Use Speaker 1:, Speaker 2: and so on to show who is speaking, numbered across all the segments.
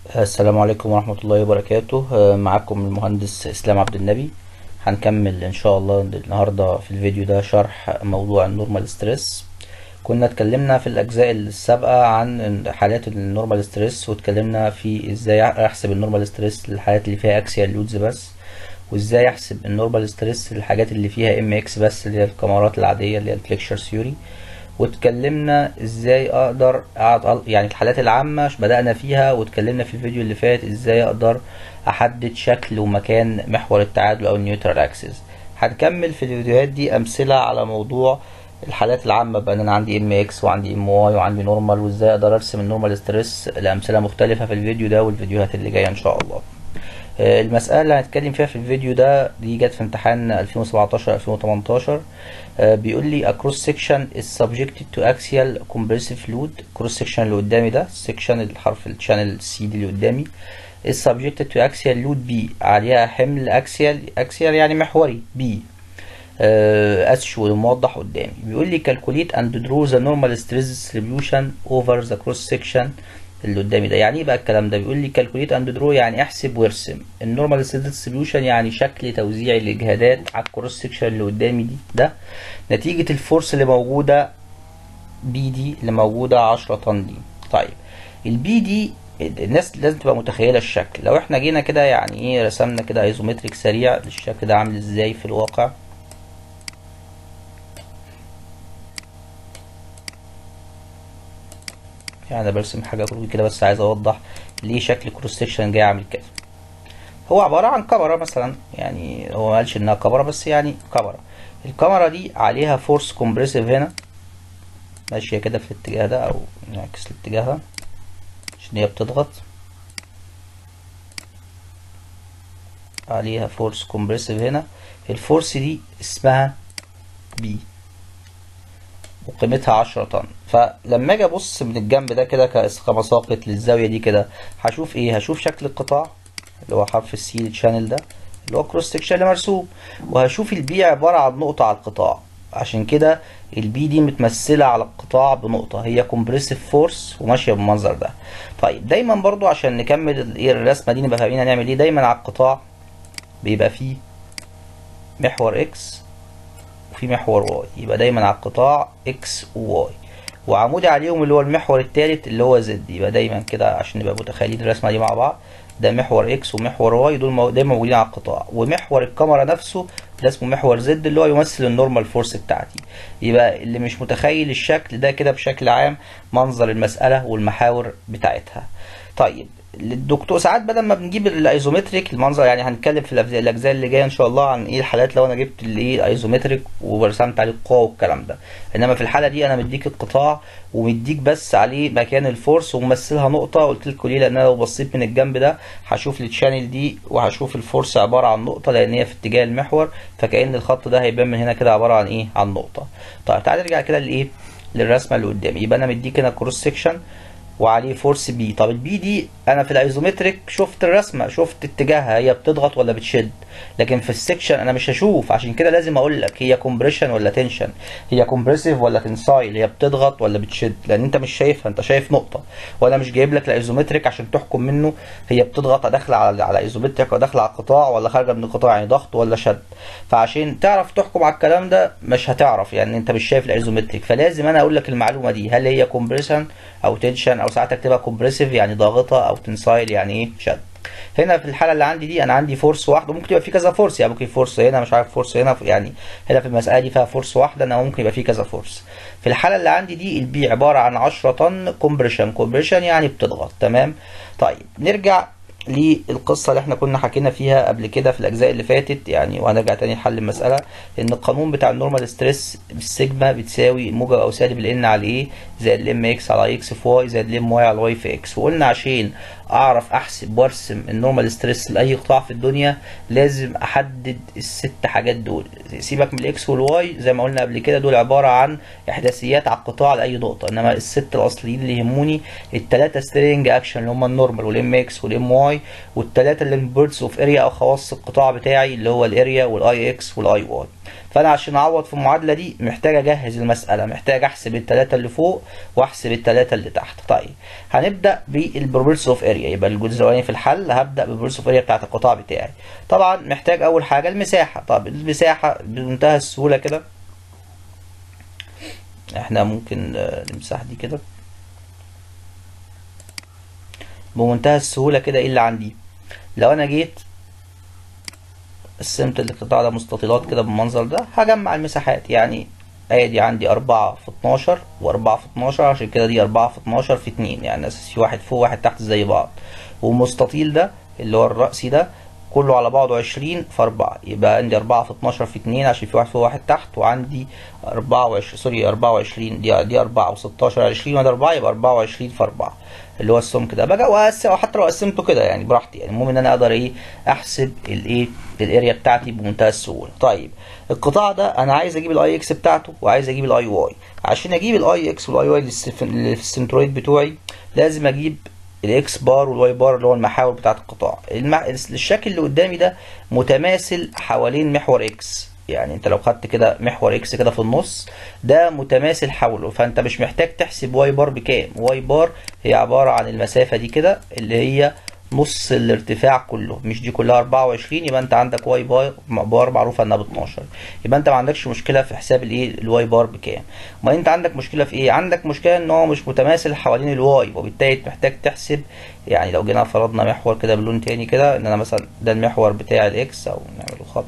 Speaker 1: السلام عليكم ورحمة الله وبركاته آه، معكم المهندس إسلام عبد النبي هنكمل إن شاء الله النهاردة في الفيديو ده شرح موضوع النورمال ستريس كنا اتكلمنا في الأجزاء السابقة عن حالات النورمال ستريس واتكلمنا في إزاي أحسب النورمال ستريس للحالات اللي فيها أكسيال لودز بس وإزاي أحسب النورمال ستريس للحاجات اللي فيها ام اكس بس اللي هي الكمرات العادية اللي هي الفليكشر ثيوري واتكلمنا ازاي اقدر أعط... يعني الحالات العامة بدأنا فيها واتكلمنا في الفيديو اللي فات ازاي اقدر احدد شكل ومكان محور التعادل او النيوترال اكسس هنكمل في الفيديوهات دي امثلة على موضوع الحالات العامة بقى انا عندي ام اكس وعندي ام واي وعندي نورمال وازاي اقدر ارسم النورمال ستريس لامثلة مختلفة في الفيديو ده والفيديوهات اللي جاية ان شاء الله المسألة اللي هنتكلم فيها في الفيديو ده دي جت في امتحان 2017 2018 بيقول لي a cross section is subjected to axial compressive load cross section اللي قدامي ده section الحرف الشانل سي دي اللي قدامي is subjected to axial load B عليها حمل axial axial يعني محوري B اسش وموضح قدامي بيقول لي calculate and draw the normal stress distribution over the cross section اللي قدامي ده يعني ايه بقى الكلام ده بيقول لي كالكوليت اند درو يعني احسب وارسم النورمال ستريس ديستريبيوشن يعني شكل توزيع الاجهادات على الكروس سكشن اللي قدامي دي ده نتيجه الفورس اللي موجوده بي دي اللي موجوده 10 طن دي طيب البي دي الناس لازم تبقى متخيله الشكل لو احنا جينا كده يعني ايه رسمنا كده ايزومتريك سريع الشكل ده عامل ازاي في الواقع يعني انا برسم حاجه كده بس عايز اوضح ليه شكل كروس سكشن جاي عامل كده هو عباره عن كاميرا مثلا يعني هو ما قالش انها كاميرا بس يعني كاميرا الكاميرا دي عليها فورس كومبريسيف هنا ماشيه كده في الاتجاه ده او نعكس الاتجاه ده عشان هي بتضغط عليها فورس كومبريسيف هنا الفورس دي اسمها بي وقيمتها 10 طن فلما اجي ابص من الجنب ده كده كمساقط للزاويه دي كده هشوف ايه هشوف شكل القطاع اللي هو حرف السي الشانل ده اللي هو كروس سكشن اللي مرسوم وهشوف البي عباره عن نقطه على القطاع عشان كده البي دي متمثله على القطاع بنقطه هي كومبريسيف فورس وماشيه بالمنظر ده طيب دايما برضو عشان نكمل الرسمه دي نبقى فاهمين هنعمل ايه دايما على القطاع بيبقى فيه محور اكس وفي محور واي يبقى دايما على القطاع اكس وواي وعمودي عليهم اللي هو المحور الثالث اللي هو زد يبقى دايما كده عشان نبقى متخيلين الرسمه دي مع بعض ده محور اكس ومحور واي دول دايما موجودين على القطاع ومحور الكاميرا نفسه ده اسمه محور زد اللي هو يمثل النورمال فورس بتاعتي يبقى اللي مش متخيل الشكل ده كده بشكل عام منظر المساله والمحاور بتاعتها طيب الدكتور ساعات بدل ما بنجيب الايزومتريك المنظر يعني هنتكلم في الاجزاء اللي جايه ان شاء الله عن ايه الحالات لو انا جبت الايه الايزومتريك ورسمت عليه القوه والكلام ده انما في الحاله دي انا مديك القطاع ومديك بس عليه مكان الفورس وممثلها نقطه قلت لكم ليه لان انا لو بصيت من الجنب ده هشوف التشانل دي وهشوف الفورس عباره عن نقطه لان هي في اتجاه المحور فكأن الخط ده هيبان من هنا كده عباره عن ايه عن نقطه طيب تعالى نرجع كده لايه للرسمه اللي قدامي يبقى انا مديك هنا كروس سكشن وعليه فورس بي طب البي دي انا في الايزومتريك شفت الرسمه شفت اتجاهها هي بتضغط ولا بتشد لكن في السكشن انا مش هشوف عشان كده لازم اقول لك هي كومبريشن ولا تنشن هي كومبريسيف ولا تنسايل هي بتضغط ولا بتشد لان انت مش شايفها انت شايف نقطه وانا مش جايب لك الايزومتريك عشان تحكم منه هي بتضغط داخله على على ايزومتريك ولا داخله على القطاع ولا خارجه من القطاع يعني ضغط ولا شد فعشان تعرف تحكم على الكلام ده مش هتعرف يعني انت مش شايف الايزومتريك فلازم انا اقول لك المعلومه دي هل هي كومبريشن او تنشن او ساعات اكتبها كومبريسيف يعني ضاغطه او تنسايل يعني ايه شد هنا في الحاله اللي عندي دي انا عندي فورس واحده ممكن يبقى في كذا فورس يعني ممكن فورس هنا مش عارف فورس هنا يعني هنا في المساله دي فيها فورس واحده انا ممكن يبقى في كذا فورس في الحاله اللي عندي دي البي عباره عن 10 طن كومبريشن كومبريشن يعني بتضغط تمام طيب نرجع للقصة اللي احنا كنا حكينا فيها قبل كده في الأجزاء اللي فاتت يعني وهنرجع تاني لحل المسألة إن القانون بتاع النورمال ستريس السيجما بتساوي موجب أو سالب ال N على إيه زائد ال ام اكس على اكس في واي زائد ال ام واي على واي في اكس وقلنا عشان أعرف أحسب وأرسم النورمال ستريس لأي قطاع في الدنيا لازم أحدد الست حاجات دول سيبك من الإكس والواي زي ما قلنا قبل كده دول عبارة عن إحداثيات على القطاع لأي نقطة إنما الست الأصليين اللي يهموني التلاتة سترينج أكشن اللي هما النورمال والام اكس والام واي واي والثلاثه اللي من بيردز اوف اريا او خواص القطاع بتاعي اللي هو الاريا والاي اكس والاي واي فانا عشان اعوض في المعادله دي محتاج اجهز المساله محتاج احسب الثلاثه اللي فوق واحسب الثلاثه اللي تحت طيب هنبدا بالبروبرتس اوف اريا يبقى الجزء الاولاني في الحل هبدا بالبروبرتس اوف اريا بتاعت القطاع بتاعي طبعا محتاج اول حاجه المساحه طب المساحه بمنتهى السهوله كده احنا ممكن نمسح دي كده بمنتهى السهولة كده ايه اللي عندي لو انا جيت قسمت القطاع ده مستطيلات كده بالمنظر ده هجمع المساحات يعني ادي عندي أربعة في اتناشر وأربعة في اتناشر عشان كده دي أربعة في اتناشر في اتنين يعني أساس في واحد فوق واحد تحت زي بعض والمستطيل ده اللي هو الرأسي ده كله على بعضه عشرين في أربعة يبقى عندي أربعة في اتناشر في اتنين عشان في واحد فوق واحد تحت وعندي أربعة وعشرين سوري أربعة وعشرين دي دي أربعة وستاشر عشرين وده أربعة يبقى أربعة وعشرين في أربعة اللي هو السمك ده بقى وأقسم حتى لو قسمته كده يعني براحتي يعني المهم إن أنا أقدر إيه أحسب الإيه الأريا بتاعتي بمنتهى السهولة طيب القطاع ده أنا عايز أجيب الأي إكس بتاعته وعايز أجيب الأي واي عشان أجيب الأي إكس والأي واي اللي في السنترويد بتوعي لازم أجيب الاكس بار والواي بار اللي هو المحاور بتاعه القطاع المع... الشكل اللي قدامي ده متماثل حوالين محور اكس يعني انت لو خدت كده محور اكس كده في النص ده متماثل حوله فانت مش محتاج تحسب واي بار بكام واي بار هي عبارة عن المسافة دي كده اللي هي نص الارتفاع كله مش دي كلها 24 يبقى انت عندك واي بار بار معروفه انها ب 12 يبقى انت ما عندكش مشكله في حساب الايه الواي بار بكام ما انت عندك مشكله في ايه عندك مشكله ان هو مش متماثل حوالين الواي وبالتالي محتاج تحسب يعني لو جينا فرضنا محور كده بلون تاني كده ان انا مثلا ده المحور بتاع الاكس او نعمله خط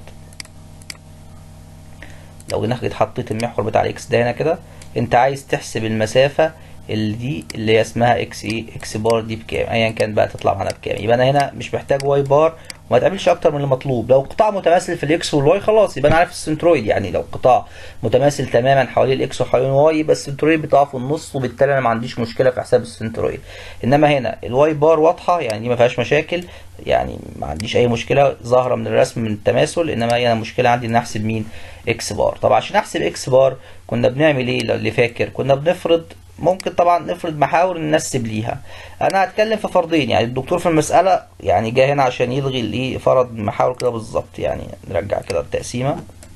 Speaker 1: لو جينا جيت حطيت المحور بتاع الاكس ده هنا كده انت عايز تحسب المسافه اللي دي اللي هي اسمها اكس ايه اكس بار دي بكام ايا كان بقى تطلع معانا بكام يبقى انا هنا مش محتاج واي بار وما تعملش اكتر من المطلوب لو قطاع متماثل في الاكس والواي خلاص يبقى انا عارف السنترويد يعني لو قطاع متماثل تماما حوالين الاكس وحوالين الواي يبقى السنترويد بتاعه في النص وبالتالي انا ما عنديش مشكله في حساب السنترويد انما هنا الواي بار واضحه يعني دي ما فيهاش مشاكل يعني ما عنديش اي مشكله ظاهره من الرسم من التماثل انما هي المشكله عندي ان احسب مين اكس بار طب عشان احسب اكس بار كنا بنعمل ايه اللي فاكر كنا بنفرض ممكن طبعا نفرض محاور ننسب ليها انا هتكلم في فرضين يعني الدكتور في المساله يعني جه هنا عشان يلغي الايه فرض محاور كده بالظبط يعني نرجع كده التقسيمه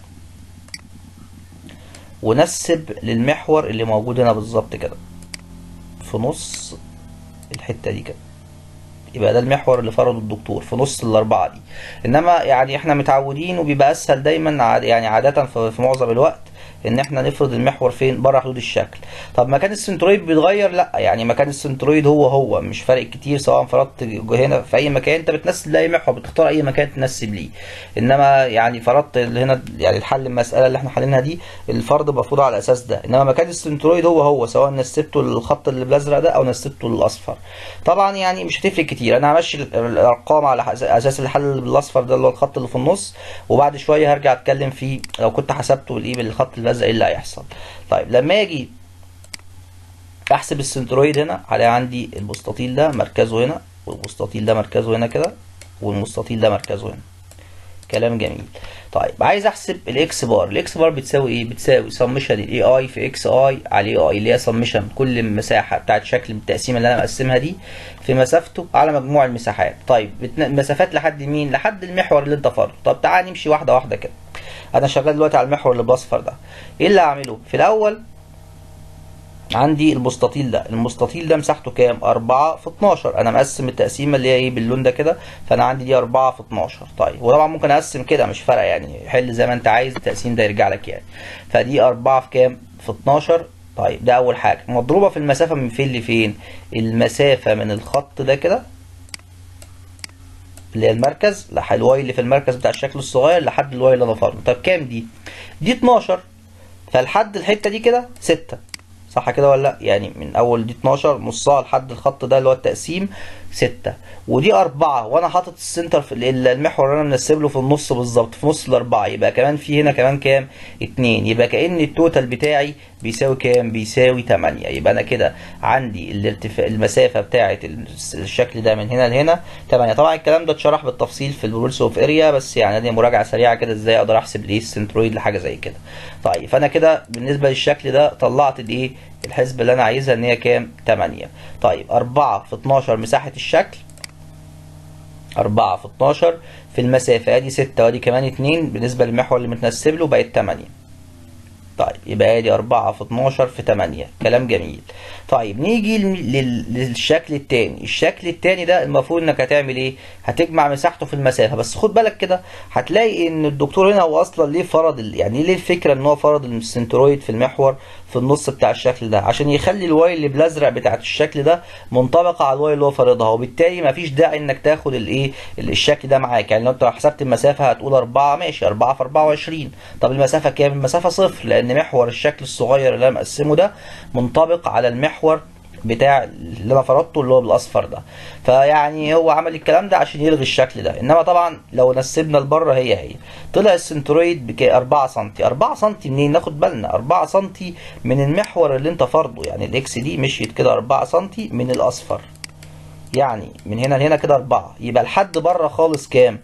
Speaker 1: ونسب للمحور اللي موجود هنا بالظبط كده في نص الحته دي كده يبقى ده المحور اللي فرضه الدكتور في نص الاربعه دي انما يعني احنا متعودين وبيبقى اسهل دايما عاد يعني عاده في معظم الوقت ان احنا نفرض المحور فين بره حدود الشكل طب مكان السنترويد بيتغير لا يعني مكان السنترويد هو هو مش فارق كتير سواء فرضت هنا في اي مكان انت بتنسب لاي محور بتختار اي مكان تنسب ليه انما يعني فرضت هنا يعني الحل المساله اللي احنا حليناها دي الفرض مفروض على الاساس ده انما مكان السنترويد هو هو سواء نسبته للخط اللي بالازرق ده او نسبته للاصفر طبعا يعني مش هتفرق كتير انا همشي الارقام على اساس الحل اللي بالاصفر ده اللي هو الخط اللي في النص وبعد شويه هرجع اتكلم فيه لو كنت حسبته بالايه بالخط الازرق ايه اللي هيحصل طيب لما اجي احسب السنترويد هنا هلاقي عندي المستطيل ده مركزه هنا والمستطيل ده مركزه هنا كده والمستطيل ده مركزه هنا كلام جميل طيب عايز احسب الاكس بار الاكس بار بتساوي ايه بتساوي سمشن الاي اي في اكس اي على اي اي اللي هي سمشن كل مساحه بتاعت شكل التقسيمه اللي انا مقسمها دي في مسافته على مجموع المساحات طيب المسافات لحد مين لحد المحور اللي انت فرضه طب تعال نمشي واحده واحده كده انا شغال دلوقتي على المحور اللي باصفر ده ايه اللي هعمله في الاول عندي المستطيل ده المستطيل ده مساحته كام 4 في 12 انا مقسم التقسيمه اللي هي ايه باللون ده كده فانا عندي دي 4 في 12 طيب وطبعا ممكن اقسم كده مش فارقه يعني حل زي ما انت عايز التقسيم ده يرجع لك يعني فدي 4 في كام في 12 طيب ده اول حاجه مضروبه في المسافه من فين لفين المسافه من الخط ده كده اللي هي المركز الواي اللي في المركز بتاع الشكل الصغير لحد الواي اللي انا فرضه طب كام دي دي 12 فلحد الحته دي كده 6 صح كده ولا لا يعني من اول دي 12 نصها لحد الخط ده اللي هو التقسيم 6 ودي 4 وانا حاطط السنتر في المحور اللي انا منسب له في النص بالظبط في نص الاربعه يبقى كمان في هنا كمان كام 2 يبقى كان التوتال بتاعي بيساوي كام بيساوي 8 يبقى انا كده عندي الارتفاع المسافه بتاعه الشكل ده من هنا لهنا 8 طبعا الكلام ده اتشرح بالتفصيل في الرولز اوف اريا بس يعني دي مراجعه سريعه كده ازاي اقدر احسب الايه السنترويد لحاجه زي كده طيب فانا كده بالنسبه للشكل ده طلعت الايه الحسبه اللي انا عايزها ان هي كام 8 طيب 4 في 12 مساحه الشكل 4 في 12 في المسافة ادي 6 وادي كمان 2 بالنسبة للمحور اللي متنسب له بقت 8 طيب يبقى ادي 4 في 12 في 8 كلام جميل طيب نيجي لل- لل- للشكل التاني الشكل التاني ده المفروض انك هتعمل ايه هتجمع مساحته في المسافة بس خد بالك كده هتلاقي ان الدكتور هنا هو اصلا ليه فرض ال- يعني ليه الفكرة ان هو فرض السنترويد في المحور في النص بتاع الشكل ده عشان يخلي الواي اللي بالازرق بتاعت الشكل ده منطبقة على الواي اللي هو فارضها وبالتالي مفيش داعي انك تاخد الايه ال- الشكل ده معاك يعني لو انت حسبت المسافة هتقول 4 ماشي 4 في 24 طب المسافة كام المسافة صفر لان محور الشكل الصغير اللي انا مقسمه ده منطبق على المحور بتاع اللي انا فرضته اللي هو بالاصفر ده فيعني هو عمل الكلام ده عشان يلغي الشكل ده انما طبعا لو نسبنا لبره هي هي طلع السنترويد بك 4 سم 4 سم منين ناخد بالنا 4 سم من المحور اللي انت فرضه يعني الاكس دي مشيت كده 4 سم من الاصفر يعني من هنا لهنا كده 4 يبقى الحد بره خالص كام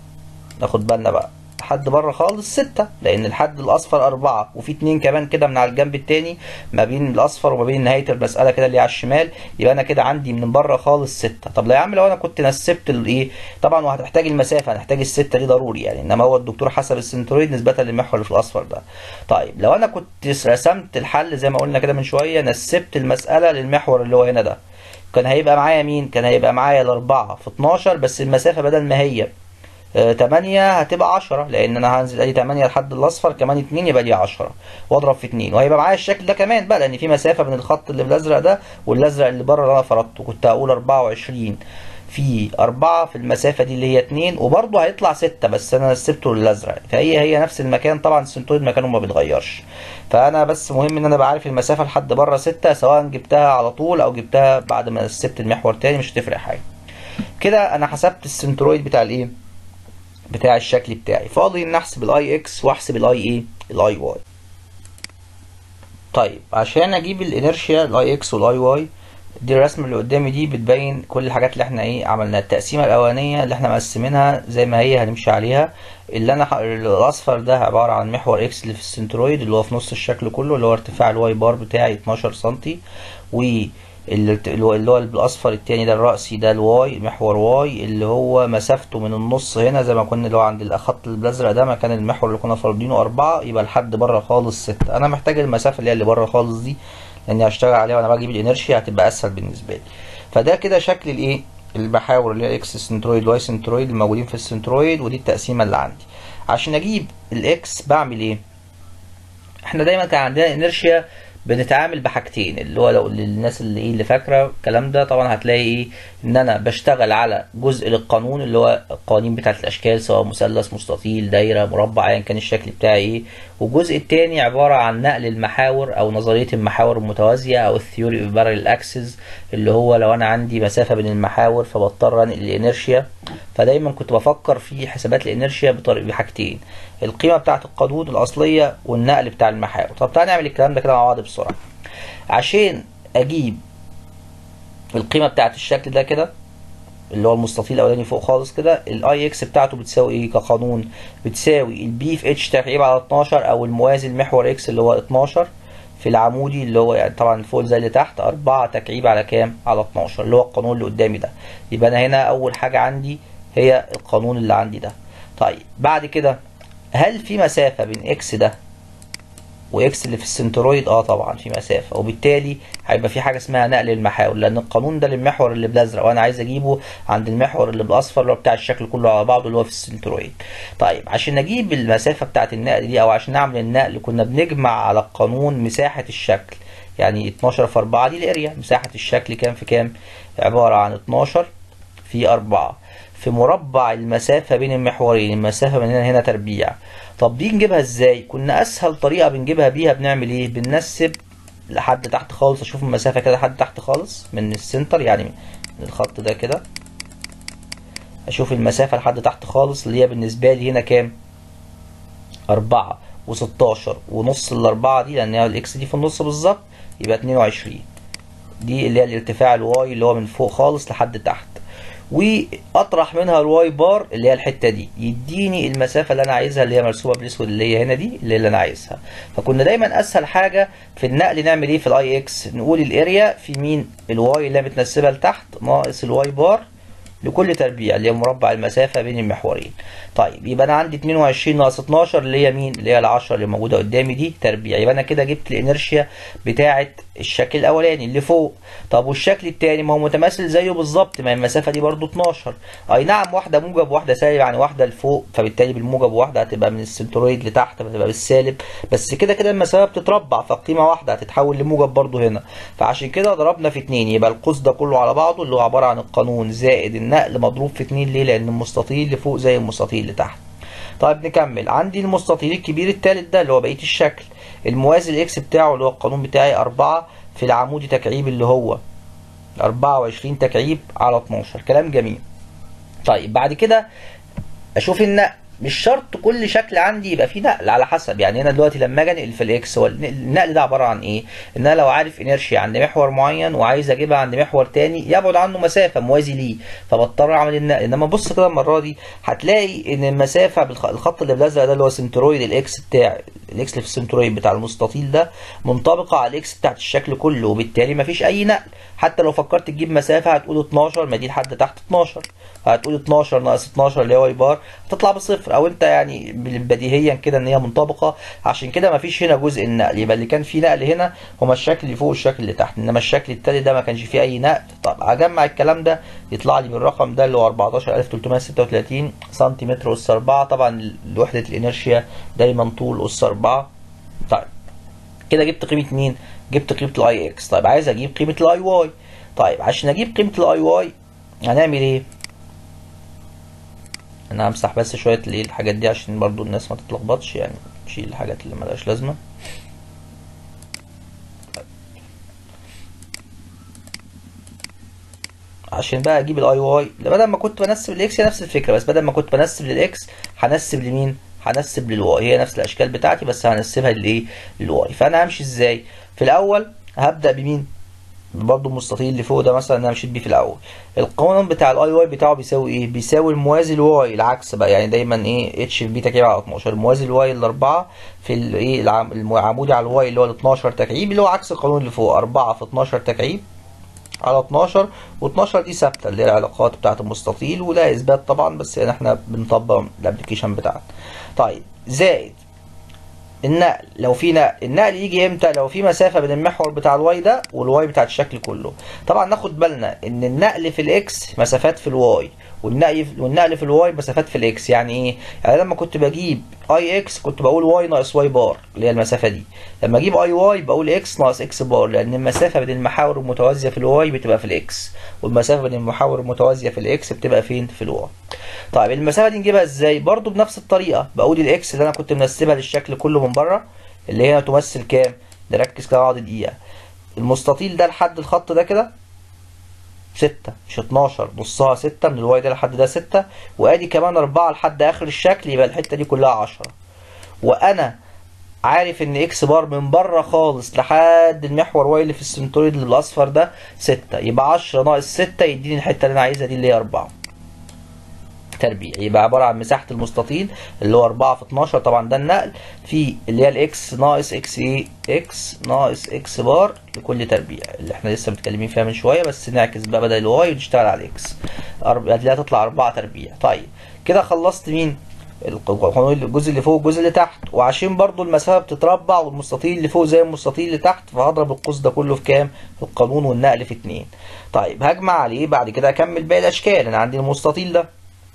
Speaker 1: ناخد بالنا بقى حد بره خالص ستة لأن الحد الأصفر أربعة وفي اتنين كمان كده من على الجنب التاني ما بين الأصفر وما بين نهاية المسألة كده اللي على الشمال يبقى أنا كده عندي من بره خالص ستة طب لا يا عم لو أنا كنت نسبت الإيه طبعا وهتحتاج المسافة هنحتاج الستة دي ضروري يعني إنما هو الدكتور حسب السنترويد نسبة للمحور اللي في الأصفر ده طيب لو أنا كنت رسمت الحل زي ما قلنا كده من شوية نسبت المسألة للمحور اللي هو هنا ده كان هيبقى معايا مين؟ كان هيبقى معايا الأربعة في 12 بس المسافة بدل ما هي آه، 8 هتبقى 10 لان انا هنزل ادي 8 لحد الاصفر كمان 2 يبقى دي 10 واضرب في 2 وهيبقى معايا الشكل ده كمان بقى لان في مسافه بين الخط اللي بالازرق ده والازرق اللي بره اللي انا فرضته كنت هقول 24 في 4 في المسافه دي اللي هي 2 وبرضه هيطلع 6 بس انا نسبته للازرق فهي هي نفس المكان طبعا السنتويد مكانه ما بيتغيرش فانا بس مهم ان انا ابقى عارف المسافه لحد بره 6 سواء جبتها على طول او جبتها بعد ما نسبت المحور تاني مش هتفرق حاجه كده انا حسبت السنترويد بتاع الايه بتاع الشكل بتاعي فاضي ان احسب الاي اكس واحسب الاي ايه الاي واي طيب عشان اجيب الانرشيا الاي اكس والاي واي دي الرسمه اللي قدامي دي بتبين كل الحاجات اللي احنا ايه عملناها التقسيمه الاولانيه اللي احنا مقسمينها زي ما هي هنمشي عليها اللي انا ح- الاصفر ده عباره عن محور اكس اللي في السنترويد اللي هو في نص الشكل كله اللي هو ارتفاع الواي بار بتاعي 12 سنتي و اللي اللي هو اللي هو بالاصفر التاني ده الرأسي ده الواي محور واي اللي هو مسافته من النص هنا زي ما كنا اللي هو عند الخط الازرق ده مكان المحور اللي كنا فارضينه أربعة يبقى لحد بره خالص ستة أنا محتاج المسافة اللي هي اللي بره خالص دي لأني هشتغل عليها وأنا بجيب الإنرشيا هتبقى أسهل بالنسبة لي فده كده شكل الإيه المحاور اللي هي اكس سنترويد واي سنترويد الموجودين في السنترويد ودي التقسيمة اللي عندي عشان أجيب الإكس بعمل إيه؟ احنا دايما كان عندنا انرشيا بنتعامل بحاجتين اللي هو لو للناس اللي ايه اللي فاكره الكلام ده طبعا هتلاقي ايه ان انا بشتغل على جزء للقانون اللي هو القوانين بتاعه الاشكال سواء مثلث مستطيل دايره مربع ايا كان الشكل بتاعي ايه والجزء التاني عباره عن نقل المحاور او نظريه المحاور المتوازيه او الثيوري اوف بارل اكسس اللي هو لو انا عندي مسافه بين المحاور فبضطر انقل الانرشيا فدايما كنت بفكر في حسابات الانرشيا بطريقه بحاجتين القيمه بتاعه القانون الاصليه والنقل بتاع المحاور طب تعالى نعمل الكلام ده كده مع بعض بسرعه عشان اجيب القيمه بتاعه الشكل ده كده اللي هو المستطيل الاولاني فوق خالص كده الاي اكس بتاعته بتساوي ايه كقانون بتساوي البي في اتش تكعيب على 12 او الموازي المحور اكس اللي هو 12 في العمودي اللي هو يعني طبعا فوق زي اللي تحت 4 تكعيب على كام على 12 اللي هو القانون اللي قدامي ده يبقى انا هنا اول حاجه عندي هي القانون اللي عندي ده طيب بعد كده هل في مسافه بين اكس ده واكس اللي في السنترويد اه طبعا في مسافه وبالتالي هيبقى في حاجه اسمها نقل المحاور لان القانون ده للمحور اللي بالازرق وانا عايز اجيبه عند المحور اللي بالاصفر اللي هو بتاع الشكل كله على بعضه اللي هو في السنترويد طيب عشان نجيب المسافه بتاعه النقل دي او عشان نعمل النقل كنا بنجمع على القانون مساحه الشكل يعني 12 في 4 دي الاريا مساحه الشكل كام في كام عباره عن 12 في 4 في مربع المسافة بين المحورين المسافة من هنا هنا تربيع طب دي نجيبها ازاي كنا اسهل طريقة بنجيبها بيها بنعمل ايه بننسب لحد تحت خالص اشوف المسافة كده لحد تحت خالص من السنتر يعني من الخط ده كده اشوف المسافة لحد تحت خالص اللي هي بالنسبة لي هنا كام أربعة وستاشر ونص الأربعة دي لأن هي الإكس دي في النص بالظبط يبقى اتنين وعشرين دي اللي هي الارتفاع الواي اللي هو من فوق خالص لحد تحت واطرح منها الواي بار اللي هي الحته دي يديني المسافه اللي انا عايزها اللي هي مرسومه بالاسود اللي هي هنا دي اللي, اللي انا عايزها فكنا دايما اسهل حاجه في النقل نعمل ايه في الاي اكس نقول الاريا في مين الواي اللي هي متنسبه لتحت ناقص الواي بار لكل تربيع اللي هي مربع المسافة بين المحورين طيب يبقى انا عندي 22 ناقص 12 اللي هي مين اللي هي ال10 اللي موجودة قدامي دي تربيع يبقى انا كده جبت الانرشيا بتاعة الشكل الاولاني اللي فوق طب والشكل التاني ما هو متماثل زيه بالظبط ما هي المسافة دي برضو 12 اي نعم واحدة موجب وواحدة سالب يعني واحدة لفوق فبالتالي بالموجب واحدة هتبقى من السنترويد لتحت فتبقى بالسالب بس كده كده المسافة بتتربع فالقيمة واحدة هتتحول لموجب برضو هنا فعشان كده ضربنا في 2 يبقى القوس ده كله على بعضه اللي هو عبارة عن القانون زائد النقل مضروب في 2 ليه لان المستطيل اللي فوق زي المستطيل اللي تحت طيب نكمل عندي المستطيل الكبير الثالث ده اللي هو بقيه الشكل الموازي الاكس بتاعه اللي هو القانون بتاعي 4 في العمودي تكعيب اللي هو 24 تكعيب على 12 كلام جميل طيب بعد كده اشوف النقل مش شرط كل شكل عندي يبقى فيه نقل على حسب يعني انا دلوقتي لما اجي انقل في الاكس هو النقل ده عباره عن ايه ان انا لو عارف انرشيا عند محور معين وعايز اجيبها عند محور تاني يبعد عنه مسافه موازي ليه فبضطر اعمل النقل انما بص كده المره دي هتلاقي ان المسافه بالخط اللي بالازرق ده اللي هو سنترويد الاكس بتاع الاكس اللي في السنترويد بتاع المستطيل ده منطبقه على الاكس بتاعت الشكل كله وبالتالي مفيش اي نقل حتى لو فكرت تجيب مسافه هتقول 12 ما دي لحد تحت 12 هتقول 12 ناقص 12 اللي هو واي بار هتطلع بصفر او انت يعني بديهيا كده ان هي منطبقه عشان كده مفيش هنا جزء النقل يبقى اللي كان فيه نقل هنا هما الشكل اللي فوق والشكل اللي تحت انما الشكل التالي ده ما كانش فيه اي نقل طب اجمع الكلام ده يطلع لي بالرقم ده اللي هو 14336 سنتيمتر اس 4 طبعا وحده الانرشيا دايما طول اس 4 طيب كده جبت قيمه مين جبت قيمه الاي اكس طيب عايز اجيب قيمه الاي واي طيب عشان اجيب قيمه الاي واي هنعمل ايه انا همسح بس شويه الايه الحاجات دي عشان برضو الناس ما تتلخبطش يعني نشيل الحاجات اللي ملهاش لازمه عشان بقى اجيب الاي واي بدل ما كنت بنسب للاكس هي نفس الفكره بس بدل ما كنت بنسب للاكس هنسب لمين هنسب للواي هي نفس الاشكال بتاعتي بس هنسبها للايه للواي فانا همشي ازاي في الاول هبدا بمين برضه المستطيل اللي فوق ده مثلا انا مشيت بيه في الاول القانون بتاع الاي واي بتاعه بيساوي ايه بيساوي الموازي الواي العكس بقى يعني دايما ايه اتش في بي تكعيب على 12 الموازي الواي الاربعه في الايه العمودي على الواي اللي هو ال 12 تكعيب اللي هو عكس القانون اللي فوق 4 في 12 تكعيب على 12 و12 دي ثابته اللي هي العلاقات بتاعه المستطيل ولا اثبات طبعا بس يعني احنا بنطبق الابلكيشن بتاعنا طيب زائد النقل لو في نقل النقل يجي امتى لو في مسافه بين المحور بتاع الواي ده والواي بتاع الشكل كله طبعا ناخد بالنا ان النقل في الاكس مسافات في الواي والنقل والنقل في الواي مسافات في الاكس يعني ايه يعني لما كنت بجيب اي اكس كنت بقول واي ناقص واي بار اللي هي المسافه دي لما اجيب اي واي بقول اكس ناقص اكس بار لان المسافه بين المحاور المتوازيه في الواي بتبقى في الاكس والمسافه بين المحاور المتوازيه في الاكس بتبقى فين في الواي طيب المسافه دي نجيبها ازاي برضو بنفس الطريقه بقول الاكس اللي انا كنت منسبها للشكل كله من بره اللي هي تمثل كام نركز كده بعض دقيقه المستطيل ده لحد الخط ده كده ستة مش 12 نصها ستة من الواي ده لحد ده ستة وادي كمان أربعة لحد آخر الشكل يبقى الحتة دي كلها عشرة وأنا عارف إن إكس بار من بره خالص لحد المحور واي اللي في السنترويد اللي بالأصفر ده ستة يبقى عشرة ناقص ستة يديني الحتة اللي أنا عايزها دي اللي هي أربعة تربيع يبقى عبارة عن مساحة المستطيل اللي هو 4 في 12 طبعا ده النقل في اللي هي الاكس ناقص اكس ايه اكس ناقص اكس بار لكل تربيع اللي احنا لسه متكلمين فيها من شوية بس نعكس بقى بدل الواي ونشتغل على الاكس هتلاقيها تطلع 4 تربيع طيب كده خلصت مين الجزء اللي فوق والجزء اللي تحت وعشان برضو المسافة بتتربع والمستطيل اللي فوق زي المستطيل اللي تحت فهضرب القوس ده كله في كام؟ في القانون والنقل في اتنين. طيب هجمع عليه بعد كده اكمل باقي الاشكال انا عندي المستطيل ده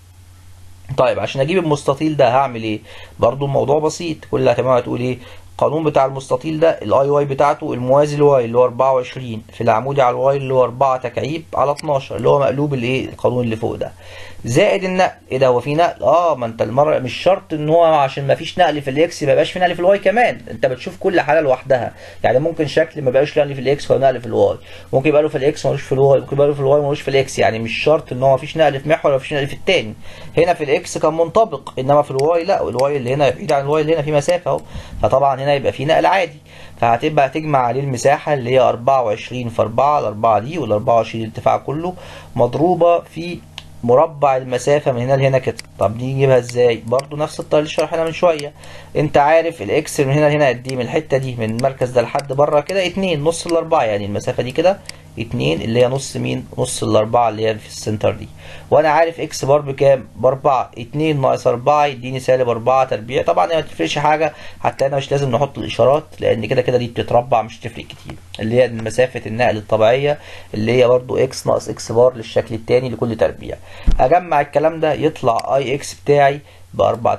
Speaker 1: طيب عشان اجيب المستطيل ده هعمل ايه برضو الموضوع بسيط كل اللي هتعمله هتقول ايه القانون بتاع المستطيل ده الاي واي بتاعته الموازي لواي اللي هو 24 في العمودي على الواي اللي هو 4 تكعيب على 12 اللي هو مقلوب الايه القانون اللي فوق ده زائد النقل ايه ده هو في نقل اه ما انت المره مش شرط ان هو عشان ما فيش نقل في الاكس ما يبقاش في نقل في الواي كمان انت بتشوف كل حاله لوحدها يعني ممكن شكل ما يبقاش نقل في الاكس ولا نقل في الواي ممكن يبقى له في الاكس ملوش في الواي ممكن يبقى له في الواي ملوش في الاكس يعني مش شرط ان هو ما فيش نقل في محور ولا فيش نقل في التاني هنا في الاكس كان منطبق انما في الواي لا الواي اللي هنا بعيد عن الواي اللي هنا في مسافه اهو فطبعا هنا يبقى في نقل عادي فهتبقى هتجمع عليه المساحه اللي هي 24 في 4 ال 4 دي وال 24 الارتفاع كله مضروبه في مربع المسافة من هنا لهنا كده طب دي نجيبها ازاي برضو نفس الطريقة اللي شرحناها من شوية انت عارف الاكس من هنا لهنا قد ايه من الحتة دي من المركز ده لحد بره كده اتنين نص الاربعة يعني المسافة دي كده 2 اللي هي نص مين نص الاربعه اللي هي في السنتر دي وانا عارف اكس بار بكام باربعة 2 ناقص 4 يديني سالب 4 تربيع طبعا ما تفرقش حاجه حتى انا مش لازم نحط الاشارات لان كده كده دي بتتربع مش تفرق كتير اللي هي مسافه النقل الطبيعيه اللي هي برضو اكس ناقص اكس بار للشكل الثاني لكل تربيع اجمع الكلام ده يطلع اي اكس بتاعي ب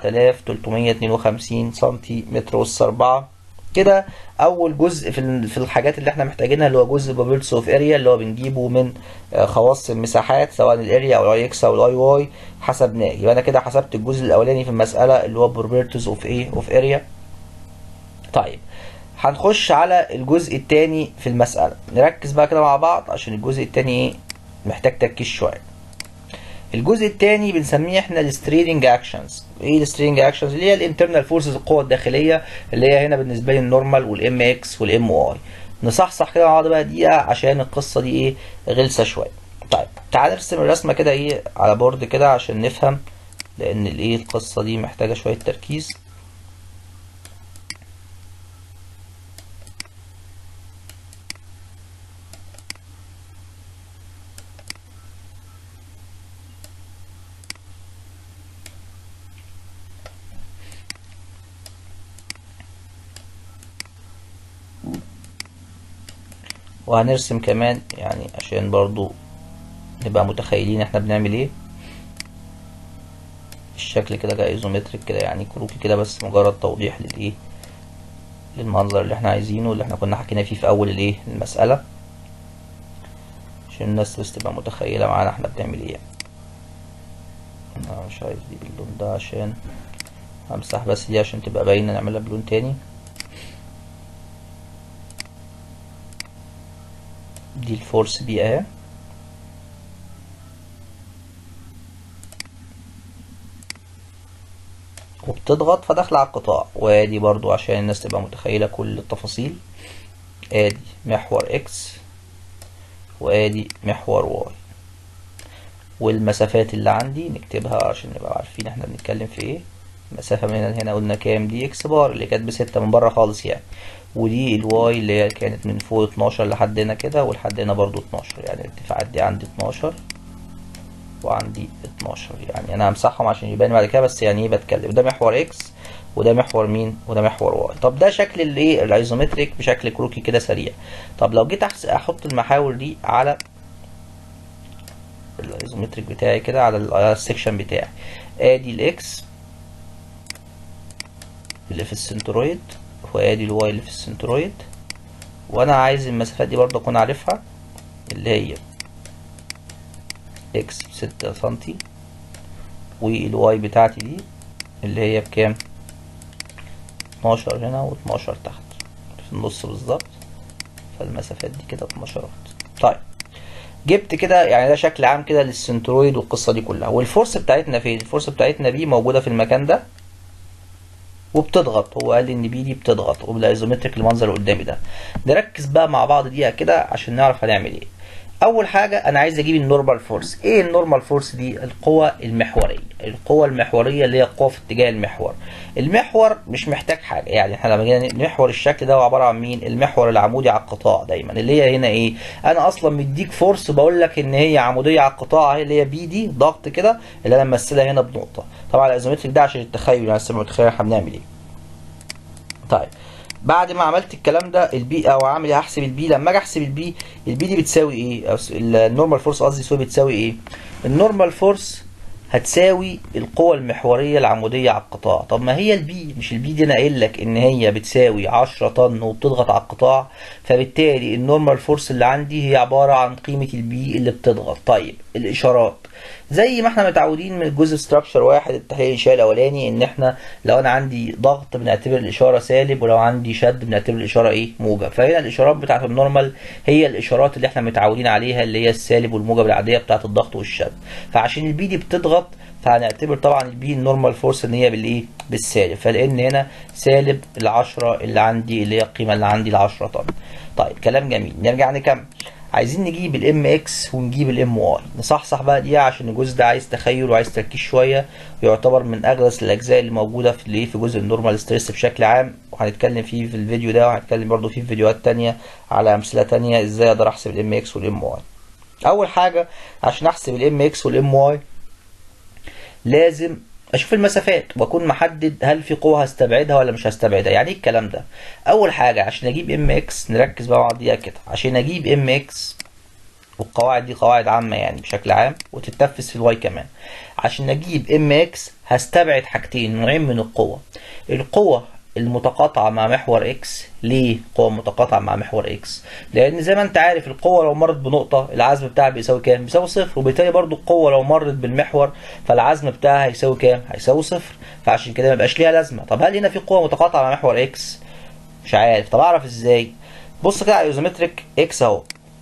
Speaker 1: 4352 سنتيمتر اس 4 كده اول جزء في في الحاجات اللي احنا محتاجينها اللي هو جزء بابلتس اوف اريا اللي هو بنجيبه من خواص المساحات سواء الاريا او الاي اكس او الاي واي حسبناه يبقى انا كده حسبت الجزء الاولاني في المساله اللي هو بروبرتيز اوف ايه اوف اريا طيب هنخش على الجزء الثاني في المساله نركز بقى كده مع بعض عشان الجزء الثاني ايه محتاج تركيز شويه الجزء الثاني بنسميه احنا الستريدنج اكشنز ايه الستريدنج اكشنز اللي هي الانترنال فورسز القوه الداخليه اللي هي هنا بالنسبه لي النورمال والام اكس والام واي نصحصح كده مع بعض بقى دقيقه عشان القصه دي ايه غلسه شويه طيب تعال نرسم الرسمه كده ايه على بورد كده عشان نفهم لان الايه القصه دي محتاجه شويه تركيز وهنرسم كمان يعني عشان برضو نبقى متخيلين احنا بنعمل ايه الشكل كده كايزومتريك كده يعني كروكي كده بس مجرد توضيح للايه للمنظر اللي احنا عايزينه اللي احنا كنا حكينا فيه في اول الايه المسألة عشان الناس بس تبقى متخيلة معانا احنا بنعمل ايه انا مش عايز دي باللون ده عشان همسح بس دي عشان تبقى باينة نعملها بلون تاني دي الفورس بي اهي وبتضغط فداخله على القطاع وادي برضو عشان الناس تبقى متخيلة كل التفاصيل ادي محور اكس وادي محور واي والمسافات اللي عندي نكتبها عشان نبقى عارفين احنا بنتكلم في ايه المسافة من هنا لهنا قلنا كام دي اكس بار اللي كانت بستة من بره خالص يعني ودي الواي اللي هي كانت من فوق 12 لحد هنا كده ولحد هنا برضو 12 يعني الارتفاعات دي عندي 12 وعندي 12 يعني انا همسحهم عشان يبان بعد كده بس يعني ايه بتكلم ده محور اكس وده محور مين وده محور واي طب ده شكل الايه الايزومتريك بشكل كروكي كده سريع طب لو جيت احط المحاور دي على الايزومتريك بتاعي كده على السكشن بتاعي ادي الاكس اللي في السنترويد وادي الواي اللي في السنترويد وانا عايز المسافات دي برضه اكون عارفها اللي هي اكس بستة سنتي والواي بتاعتي دي اللي هي بكام اتناشر هنا واتناشر تحت في النص بالظبط فالمسافات دي كده اتناشرات طيب جبت كده يعني ده شكل عام كده للسنترويد والقصه دي كلها والفورس بتاعتنا فين الفورس بتاعتنا بي موجوده في المكان ده وبتضغط هو قال لي ان بي دي بتضغط وبالايزومتريك المنظر اللي قدامي ده نركز بقى مع بعض دقيقه كده عشان نعرف هنعمل ايه اول حاجه انا عايز اجيب النورمال فورس ايه النورمال فورس دي القوه المحوريه القوه المحوريه اللي هي القوه في اتجاه المحور المحور مش محتاج حاجه يعني احنا لما جينا محور الشكل ده هو عباره عن مين المحور العمودي على القطاع دايما اللي هي هنا ايه انا اصلا مديك فورس بقول لك ان هي عموديه على القطاع اللي هي بي دي ضغط كده اللي انا ممثلها هنا بنقطه طبعا الايزومتريك ده عشان التخيل يعني متخيل احنا بنعمل ايه طيب بعد ما عملت الكلام ده البي او عامل هحسب البي لما اجي احسب البي البي دي بتساوي ايه أو النورمال فورس قصدي سوري بتساوي ايه النورمال فورس هتساوي القوة المحورية العمودية على القطاع طب ما هي البي مش البي دي انا قايل لك ان هي بتساوي 10 طن وبتضغط على القطاع فبالتالي النورمال فورس اللي عندي هي عبارة عن قيمة البي اللي بتضغط طيب الاشارات زي ما احنا متعودين من الجزء ستراكشر واحد التحليل الانشائي الاولاني ان احنا لو انا عندي ضغط بنعتبر الاشاره سالب ولو عندي شد بنعتبر الاشاره ايه موجب فهنا الاشارات بتاعت النورمال هي الاشارات اللي احنا متعودين عليها اللي هي السالب والموجب العاديه بتاعت الضغط والشد فعشان البي دي بتضغط فهنعتبر طبعا البي النورمال فورس ان هي بالايه بالسالب فلان هنا سالب ال10 اللي عندي اللي هي القيمه اللي عندي ال10 طن طيب كلام جميل نرجع نكمل عايزين نجيب الام اكس ونجيب الام واي نصحصح بقى دي عشان الجزء ده عايز تخيل وعايز تركيز شويه ويعتبر من اغلس الاجزاء اللي موجوده في الايه في جزء النورمال ستريس بشكل عام وهنتكلم فيه في الفيديو ده وهنتكلم برضو فيه في فيديوهات تانية على امثله تانية ازاي اقدر احسب الام اكس والام واي اول حاجه عشان احسب الام اكس والام واي لازم اشوف المسافات واكون محدد هل في قوه هستبعدها ولا مش هستبعدها يعني ايه الكلام ده اول حاجه عشان اجيب ام اكس نركز بقى مع بعضيها كده عشان اجيب ام اكس والقواعد دي قواعد عامه يعني بشكل عام وتتنفذ في الواي كمان عشان اجيب ام اكس هستبعد حاجتين نوعين من القوه القوه المتقاطعة مع محور اكس ليه قوة متقاطعة مع محور اكس لان زي ما انت عارف القوة لو مرت بنقطة العزم بتاعها بيساوي كام بيساوي صفر وبالتالي برضو القوة لو مرت بالمحور فالعزم بتاعها هيساوي كام هيساوي صفر فعشان كده ما يبقاش ليها لازمة طب هل هنا في قوة متقاطعة مع محور اكس مش عارف طب اعرف ازاي بص كده على الايزومتريك اكس اهو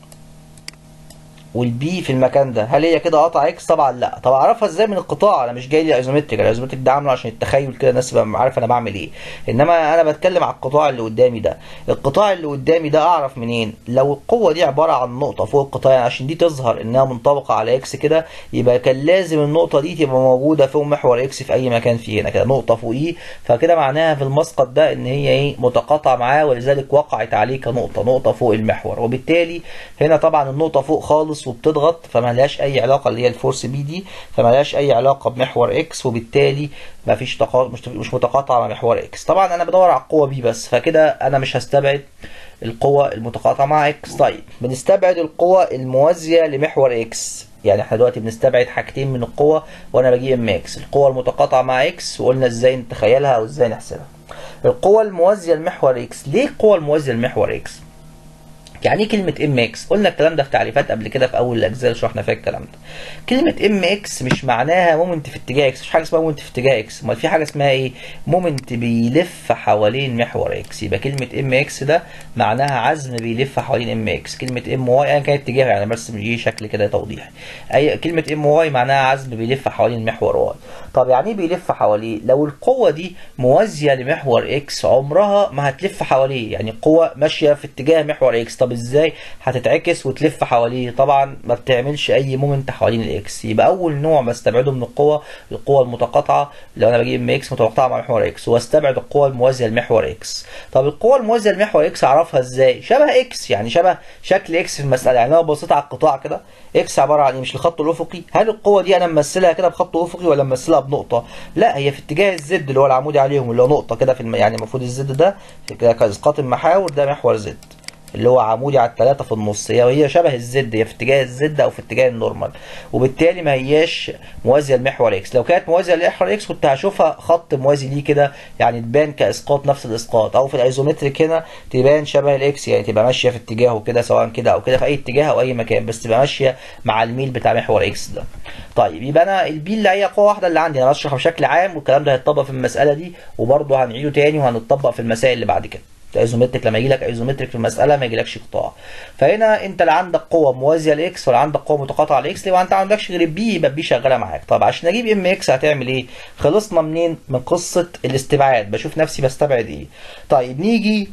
Speaker 1: والبي في المكان ده هل هي كده قطع اكس طبعا لا طب اعرفها ازاي من القطاع انا مش جاي لي ايزومتريك الايزومتريك ده عامله عشان التخيل كده الناس تبقى عارفه انا بعمل ايه انما انا بتكلم على القطاع اللي قدامي ده القطاع اللي قدامي ده اعرف منين لو القوه دي عباره عن نقطه فوق القطاع يعني عشان دي تظهر انها منطبقه على اكس كده يبقى كان لازم النقطه دي تبقى موجوده فوق محور اكس في اي مكان فيه هنا كده نقطه فوقيه فكده معناها في المسقط ده ان هي ايه متقاطعه معاه ولذلك وقعت عليه كنقطه نقطه فوق المحور وبالتالي هنا طبعا النقطه فوق خالص وبتضغط فما لهاش اي علاقه اللي هي الفورس بي دي فما لهاش اي علاقه بمحور اكس وبالتالي ما فيش تقا... مش مش متقاطعه مع محور اكس طبعا انا بدور على القوه بي بس فكده انا مش هستبعد القوة المتقاطعة مع اكس طيب بنستبعد القوة الموازية لمحور اكس يعني احنا دلوقتي بنستبعد حاجتين من القوة وانا بجيب ام اكس القوة المتقاطعة مع اكس وقلنا ازاي نتخيلها او ازاي نحسبها القوة الموازية لمحور اكس ليه القوة الموازية لمحور اكس يعني ايه كلمة ام اكس؟ قلنا الكلام ده في تعريفات قبل كده في اول الاجزاء اللي شرحنا فيها الكلام ده. كلمة ام اكس مش معناها مومنت في اتجاه اكس، مش حاجة اسمها مومنت في اتجاه اكس، امال في حاجة اسمها ايه؟ مومنت بيلف حوالين محور اكس، يبقى كلمة ام اكس ده معناها عزم بيلف حوالين ام اكس، كلمة ام واي ايا كان اتجاهه يعني برسم ايه شكل كده توضيحي. اي كلمة ام واي معناها عزم بيلف حوالين محور واي. طب يعني ايه بيلف حواليه؟ لو القوة دي موازية لمحور اكس عمرها ما هتلف حواليه، يعني القوة ماشية في اتجاه محور اكس، طب ازاي؟ هتتعكس وتلف حواليه طبعا ما بتعملش اي مومنت حوالين الاكس يبقى اول نوع بستبعده من القوة القوة المتقاطعة لو انا بجيب ام اكس متقاطعة مع محور اكس واستبعد القوة الموازية لمحور اكس طب القوة الموازية لمحور اكس اعرفها ازاي شبه اكس يعني شبه شكل اكس في المسألة يعني لو بصيت على القطاع كده اكس عبارة عن ايه مش الخط الافقي هل القوة دي انا ممثلها كده بخط افقي ولا ممثلها بنقطة لا هي في اتجاه الزد اللي هو العمودي عليهم اللي هو نقطة كده في الم... يعني المفروض الزد ده كده كاسقاط المحاور ده محور زد اللي هو عمودي على الثلاثة في النص هي هي شبه الزد هي في اتجاه الزد او في اتجاه النورمال وبالتالي ما هياش موازية لمحور اكس لو كانت موازية لمحور اكس كنت هشوفها خط موازي ليه كده يعني تبان كاسقاط نفس الاسقاط او في الايزومتريك هنا تبان شبه الاكس يعني تبقى ماشية في اتجاهه كده سواء كده او كده في اي اتجاه او اي مكان بس تبقى ماشية مع الميل بتاع محور اكس ده طيب يبقى انا البي اللي هي قوة واحدة اللي عندي انا بشرحها بشكل عام والكلام ده هيتطبق في المسألة دي وبرضه هنعيده تاني وهنطبق في المسائل اللي بعد كده ايزومتريك لما يجي لك ايزومتريك في المساله ما يجيلكش قطاع فهنا انت لا عندك قوه موازيه لاكس ولا عندك قوه متقاطعه لاكس يبقى انت ما عندكش غير البي يبقى البي شغاله معاك طب عشان اجيب ام اكس هتعمل ايه خلصنا منين من قصه الاستبعاد بشوف نفسي بستبعد ايه طيب نيجي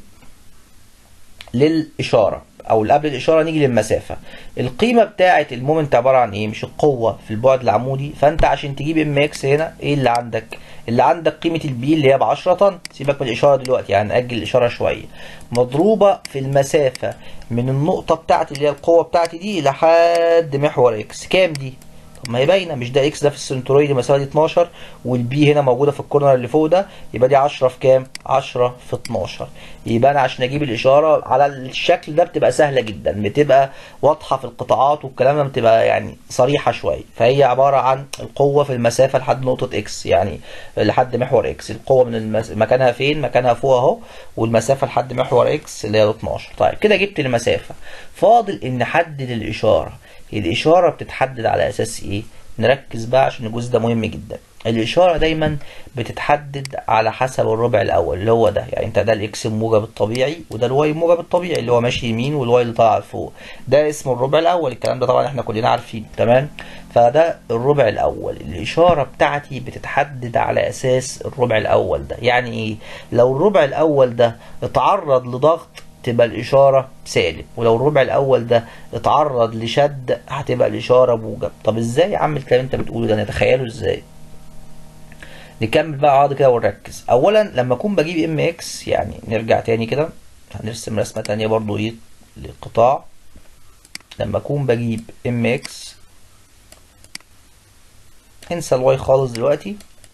Speaker 1: للاشاره او قبل الاشاره نيجي للمسافه القيمه بتاعه المومنت عباره عن ايه مش القوه في البعد العمودي فانت عشان تجيب ام اكس هنا ايه اللي عندك اللي عندك قيمه البي اللي هي ب 10 طن سيبك من الاشاره دلوقتي يعني ناجل الاشاره شويه مضروبه في المسافه من النقطه بتاعتي اللي هي القوه بتاعتي دي لحد محور اكس كام دي طب ما هي باينه مش ده اكس ده في السنترويد المسافه دي 12 والبي هنا موجوده في الكورنر اللي فوق ده يبقى دي 10 في كام 10 في 12 يبقى انا عشان اجيب الاشاره على الشكل ده بتبقى سهله جدا بتبقى واضحه في القطاعات والكلام ده بتبقى يعني صريحه شويه فهي عباره عن القوه في المسافه لحد نقطه اكس يعني لحد محور اكس القوه من المس... مكانها فين مكانها فوق اهو والمسافه لحد محور اكس اللي هي 12 طيب كده جبت المسافه فاضل ان نحدد الاشاره الإشارة بتتحدد على أساس إيه؟ نركز بقى عشان الجزء ده مهم جدا الإشارة دايما بتتحدد على حسب الربع الأول اللي هو ده يعني أنت ده الإكس الموجب الطبيعي وده الواي الموجب الطبيعي اللي هو ماشي يمين والواي اللي طالع لفوق ده اسمه الربع الأول الكلام ده طبعا إحنا كلنا عارفين تمام فده الربع الأول الإشارة بتاعتي بتتحدد على أساس الربع الأول ده يعني إيه؟ لو الربع الأول ده اتعرض لضغط تبقى الإشارة سالب ولو الربع الأول ده اتعرض لشد هتبقى الإشارة موجب طب ازاي يا عم الكلام انت بتقوله ده نتخيله ازاي نكمل بقى بعض كده ونركز اولا لما اكون بجيب ام اكس يعني نرجع تاني كده هنرسم رسمة تانية برضو ايه للقطاع لما اكون بجيب ام اكس انسى الواي خالص دلوقتي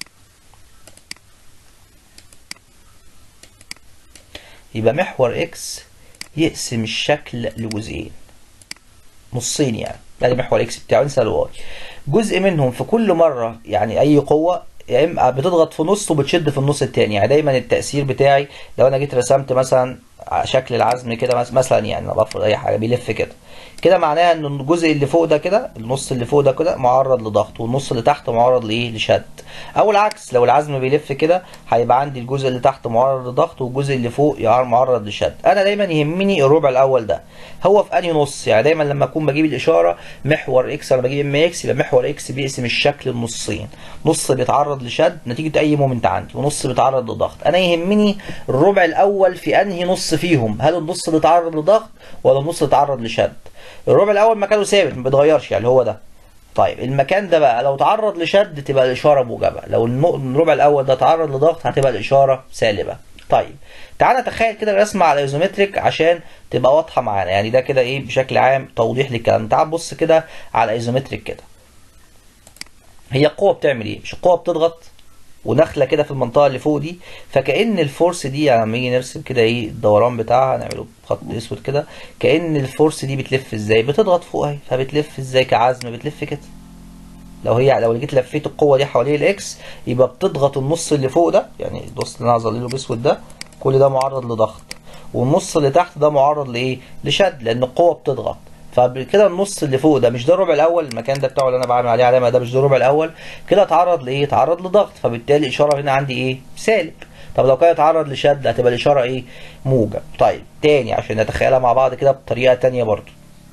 Speaker 1: يبقى محور اكس يقسم الشكل لجزئين نصين يعني ده محور اكس بتاعه انسى الواي جزء منهم في كل مرة يعني اي قوة يا اما بتضغط في نص وبتشد في النص التاني يعني دايما التأثير بتاعي لو انا جيت رسمت مثلا شكل العزم كده مثلا يعني انا بفرض اي حاجة بيلف كده كده معناها ان الجزء اللي فوق ده كده النص اللي فوق ده كده معرض لضغط والنص اللي تحت معرض لايه لشد او العكس لو العزم بيلف كده هيبقى عندي الجزء اللي تحت معرض لضغط والجزء اللي فوق معرض لشد انا دايما يهمني الربع الاول ده هو في انهي نص يعني دايما لما اكون بجيب الاشاره محور اكس انا بجيب ام اكس يبقى محور اكس بيقسم الشكل لنصين نص بيتعرض لشد نتيجه اي مومنت عندي ونص بيتعرض لضغط انا يهمني الربع الاول في انهي نص فيهم هل النص اللي اتعرض لضغط ولا النص اللي اتعرض لشد الربع الاول مكانه ثابت ما بيتغيرش يعني هو ده طيب المكان ده بقى لو تعرض لشد تبقى الاشاره موجبه لو الربع الاول ده تعرض لضغط هتبقى الاشاره سالبه طيب تعالى نتخيل كده الرسمه على ايزومتريك عشان تبقى واضحه معانا يعني ده كده ايه بشكل عام توضيح للكلام تعال بص كده على ايزومتريك كده هي القوه بتعمل ايه مش القوه بتضغط ونخله كده في المنطقه اللي فوق دي فكأن الفورس دي يعني لما نيجي نرسم كده ايه الدوران بتاعها نعمله بخط اسود كده كأن الفورس دي بتلف ازاي بتضغط فوق اهي فبتلف ازاي كعزم بتلف كده لو هي لو جيت لفيت القوه دي حوالين الاكس يبقى بتضغط النص اللي فوق ده يعني النص اللي انا هظلله باسود ده كل ده معرض لضغط والنص اللي تحت ده معرض لايه لشد لان القوه بتضغط فكده النص اللي فوق ده مش ده الربع الاول المكان ده بتاعه اللي انا بعمل عليه علامه ده مش ده الربع الاول كده اتعرض لايه اتعرض لضغط فبالتالي الاشاره هنا عندي ايه سالب طب لو كان اتعرض لشد هتبقى الاشاره ايه موجب طيب تاني عشان نتخيلها مع بعض كده بطريقه تانية برضو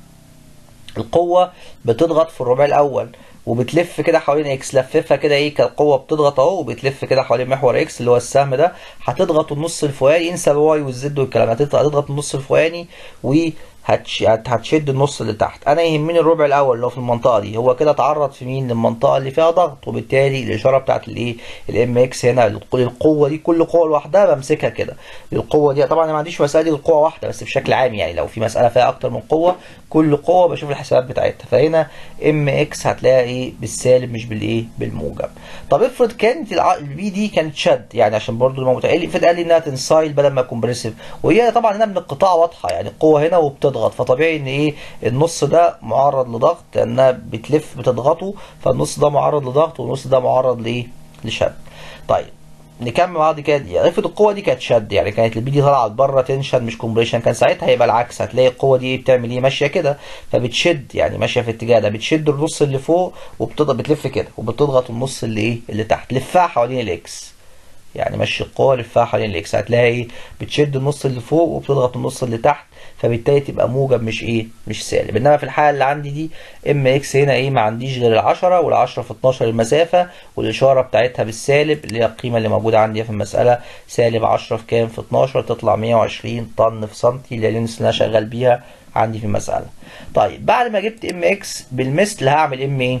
Speaker 1: القوه بتضغط في الربع الاول وبتلف كده حوالين اكس لففها كده ايه كالقوه بتضغط اهو وبتلف كده حوالين محور اكس اللي هو السهم ده هتضغط النص الفوقاني انسى الواي والزد والكلام هتضغط النص الفوقاني و هتشد النص اللي تحت انا يهمني الربع الاول اللي هو في المنطقه دي هو كده اتعرض في مين للمنطقه اللي فيها ضغط وبالتالي الاشاره بتاعت الايه الام اكس هنا القوه دي كل قوه لوحدها بمسكها كده القوه دي طبعا انا ما عنديش مساله دي القوه واحده بس بشكل عام يعني لو في مساله فيها اكتر من قوه كل قوه بشوف الحسابات بتاعتها فهنا ام اكس هتلاقيها ايه بالسالب مش بالايه بالموجب طب افرض كانت البي دي كانت شد يعني عشان برضو الموضوع قال لي افرض قال لي انها تنسايل بدل ما كومبريسيف وهي طبعا هنا من القطاع واضحه يعني القوه هنا وبتضغط فطبيعي ان ايه النص ده معرض لضغط لانها بتلف بتضغطه فالنص ده معرض لضغط والنص ده معرض لايه لشد طيب نكمل بعض كده يعني افرض القوه دي كانت شد يعني كانت البي دي طلعت بره تنشن مش كومبريشن كان ساعتها هيبقى العكس هتلاقي القوه دي بتعمل ايه ماشيه كده فبتشد يعني ماشيه في الاتجاه ده بتشد النص اللي فوق وبتضغط بتلف كده وبتضغط النص اللي ايه اللي تحت لفها حوالين الاكس يعني مشي القوه لفها حوالين الاكس هتلاقي ايه بتشد النص اللي فوق وبتضغط النص اللي تحت فبالتالي تبقى موجب مش ايه مش سالب انما في الحاله اللي عندي دي ام اكس هنا ايه ما عنديش غير ال10 وال10 في 12 المسافه والاشاره بتاعتها بالسالب اللي هي القيمه اللي موجوده عندي في المساله سالب 10 في كام في 12 تطلع 120 طن في سنتي اللي اليونتس اللي انا شغال بيها عندي في المساله طيب بعد ما جبت ام اكس بالمثل هعمل ام ايه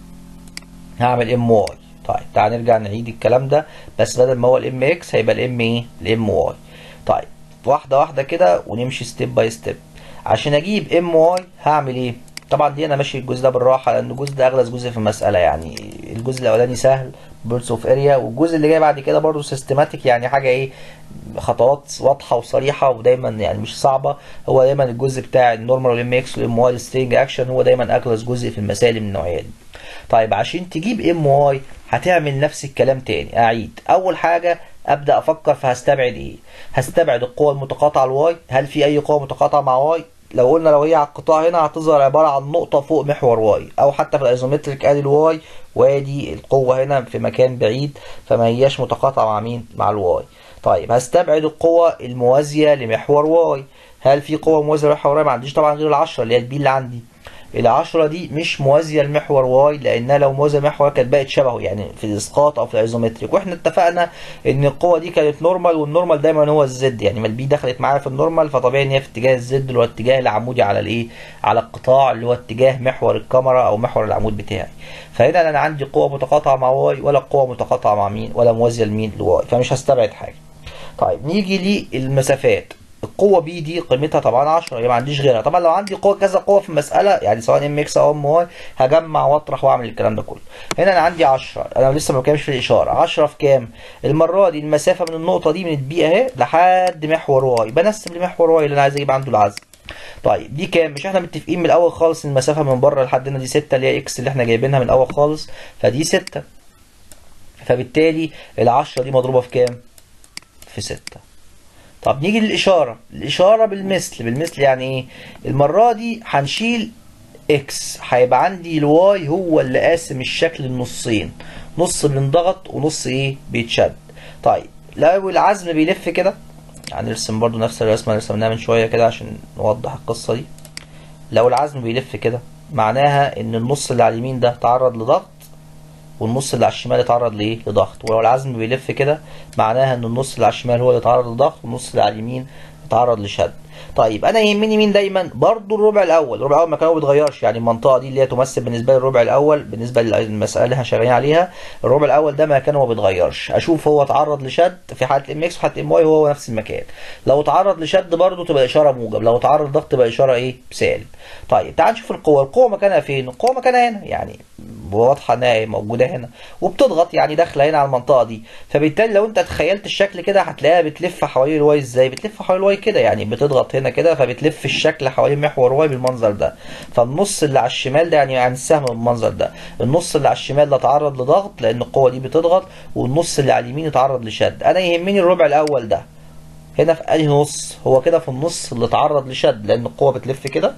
Speaker 1: هعمل ام واي طيب تعال نرجع نعيد الكلام ده بس بدل ما هو الام اكس هيبقى الام ايه الام واي طيب واحده واحده كده ونمشي ستيب باي ستيب عشان اجيب ام واي هعمل ايه طبعا دي انا ماشي الجزء ده بالراحه لان الجزء ده اغلى جزء في المساله يعني الجزء الاولاني سهل بيردز اوف اريا والجزء اللي جاي بعد كده برضه سيستماتيك يعني حاجه ايه خطوات واضحه وصريحه ودايما يعني مش صعبه هو دايما الجزء بتاع النورمال والام اكس والام واي السترينج اكشن هو دايما اغلى جزء في المسائل من النوعيه دي طيب عشان تجيب ام واي هتعمل نفس الكلام تاني اعيد اول حاجه ابدا افكر فهستبعد ايه هستبعد القوه المتقاطعه الواي هل في اي قوه متقاطعه مع واي لو قلنا لو هي على القطاع هنا هتظهر عباره عن نقطه فوق محور واي او حتى في الايزومتريك ادي الواي وادي القوه هنا في مكان بعيد فما هياش متقاطعه مع مين مع الواي طيب هستبعد القوه الموازيه لمحور واي هل في قوه موازيه لمحور واي ما عنديش طبعا غير العشرة اللي هي البي اللي عندي العشرة دي مش موازية لمحور واي لأنها لو موازية لمحور كانت بقت شبهه يعني في الإسقاط أو في الأيزومتريك وإحنا اتفقنا إن القوة دي كانت نورمال والنورمال دايما هو الزد يعني ما البي دخلت معايا في النورمال فطبيعي إن هي في اتجاه الزد اللي هو الاتجاه العمودي على الإيه؟ على القطاع اللي هو اتجاه محور الكاميرا أو محور العمود بتاعي فهنا أنا عندي قوة متقاطعة مع واي ولا قوة متقاطعة مع مين ولا موازية لمين لواي فمش هستبعد حاجة طيب نيجي للمسافات القوه بي دي قيمتها طبعا 10 يبقى ما عنديش غيرها طبعا لو عندي قوه كذا قوه في المساله يعني سواء ام اكس او ام واي هجمع واطرح واعمل الكلام ده كله هنا انا عندي 10 انا لسه ما بتكلمش في الاشاره 10 في كام المره دي المسافه من النقطه دي من البي اهي لحد محور واي بنسب لمحور واي اللي انا عايز اجيب عنده العزم طيب دي كام مش احنا متفقين من الاول خالص ان المسافه من بره لحد هنا دي 6 اللي هي اكس اللي احنا جايبينها من الاول خالص فدي 6 فبالتالي ال10 دي مضروبه في كام في 6 طب نيجي للإشارة الإشارة بالمثل بالمثل يعني إيه المرة دي هنشيل إكس هيبقى عندي الواي هو اللي قاسم الشكل النصين نص بينضغط ونص إيه بيتشد طيب لو العزم بيلف كده هنرسم برضو نفس الرسمة اللي رسمناها من شوية كده عشان نوضح القصة دي لو العزم بيلف كده معناها إن النص اللي على اليمين ده تعرض لضغط والنص اللي على الشمال اتعرض لايه لضغط ولو العزم بيلف كده معناها ان النص اللي على الشمال هو اللي اتعرض لضغط والنص اللي على اليمين اتعرض لشد طيب انا يهمني مين دايما برضو الربع الاول الربع الاول مكانه ما بيتغيرش يعني المنطقه دي اللي هي تمثل بالنسبه لي الربع الاول بالنسبه للمساله اللي احنا شغالين عليها الربع الاول ده مكانه ما بيتغيرش اشوف هو اتعرض لشد في حاله ام اكس وحاله ام واي هو نفس المكان لو اتعرض لشد برضو تبقى اشاره موجب لو اتعرض لضغط تبقى اشاره ايه سالب طيب تعال نشوف القوه القوه مكانها فين القوه مكانها هنا يعني واضحه انها موجوده هنا وبتضغط يعني داخله هنا على المنطقه دي فبالتالي لو انت تخيلت الشكل كده هتلاقيها بتلف حوالين الواي ازاي بتلف حوالين الواي كده يعني بتضغط هنا كده فبتلف الشكل حوالين محور واي بالمنظر ده فالنص اللي على الشمال ده يعني عن السهم بالمنظر ده النص اللي على الشمال ده اتعرض لضغط لان القوه دي بتضغط والنص اللي على اليمين اتعرض لشد انا يهمني الربع الاول ده هنا في انهي نص هو كده في النص اللي اتعرض لشد لان القوه بتلف كده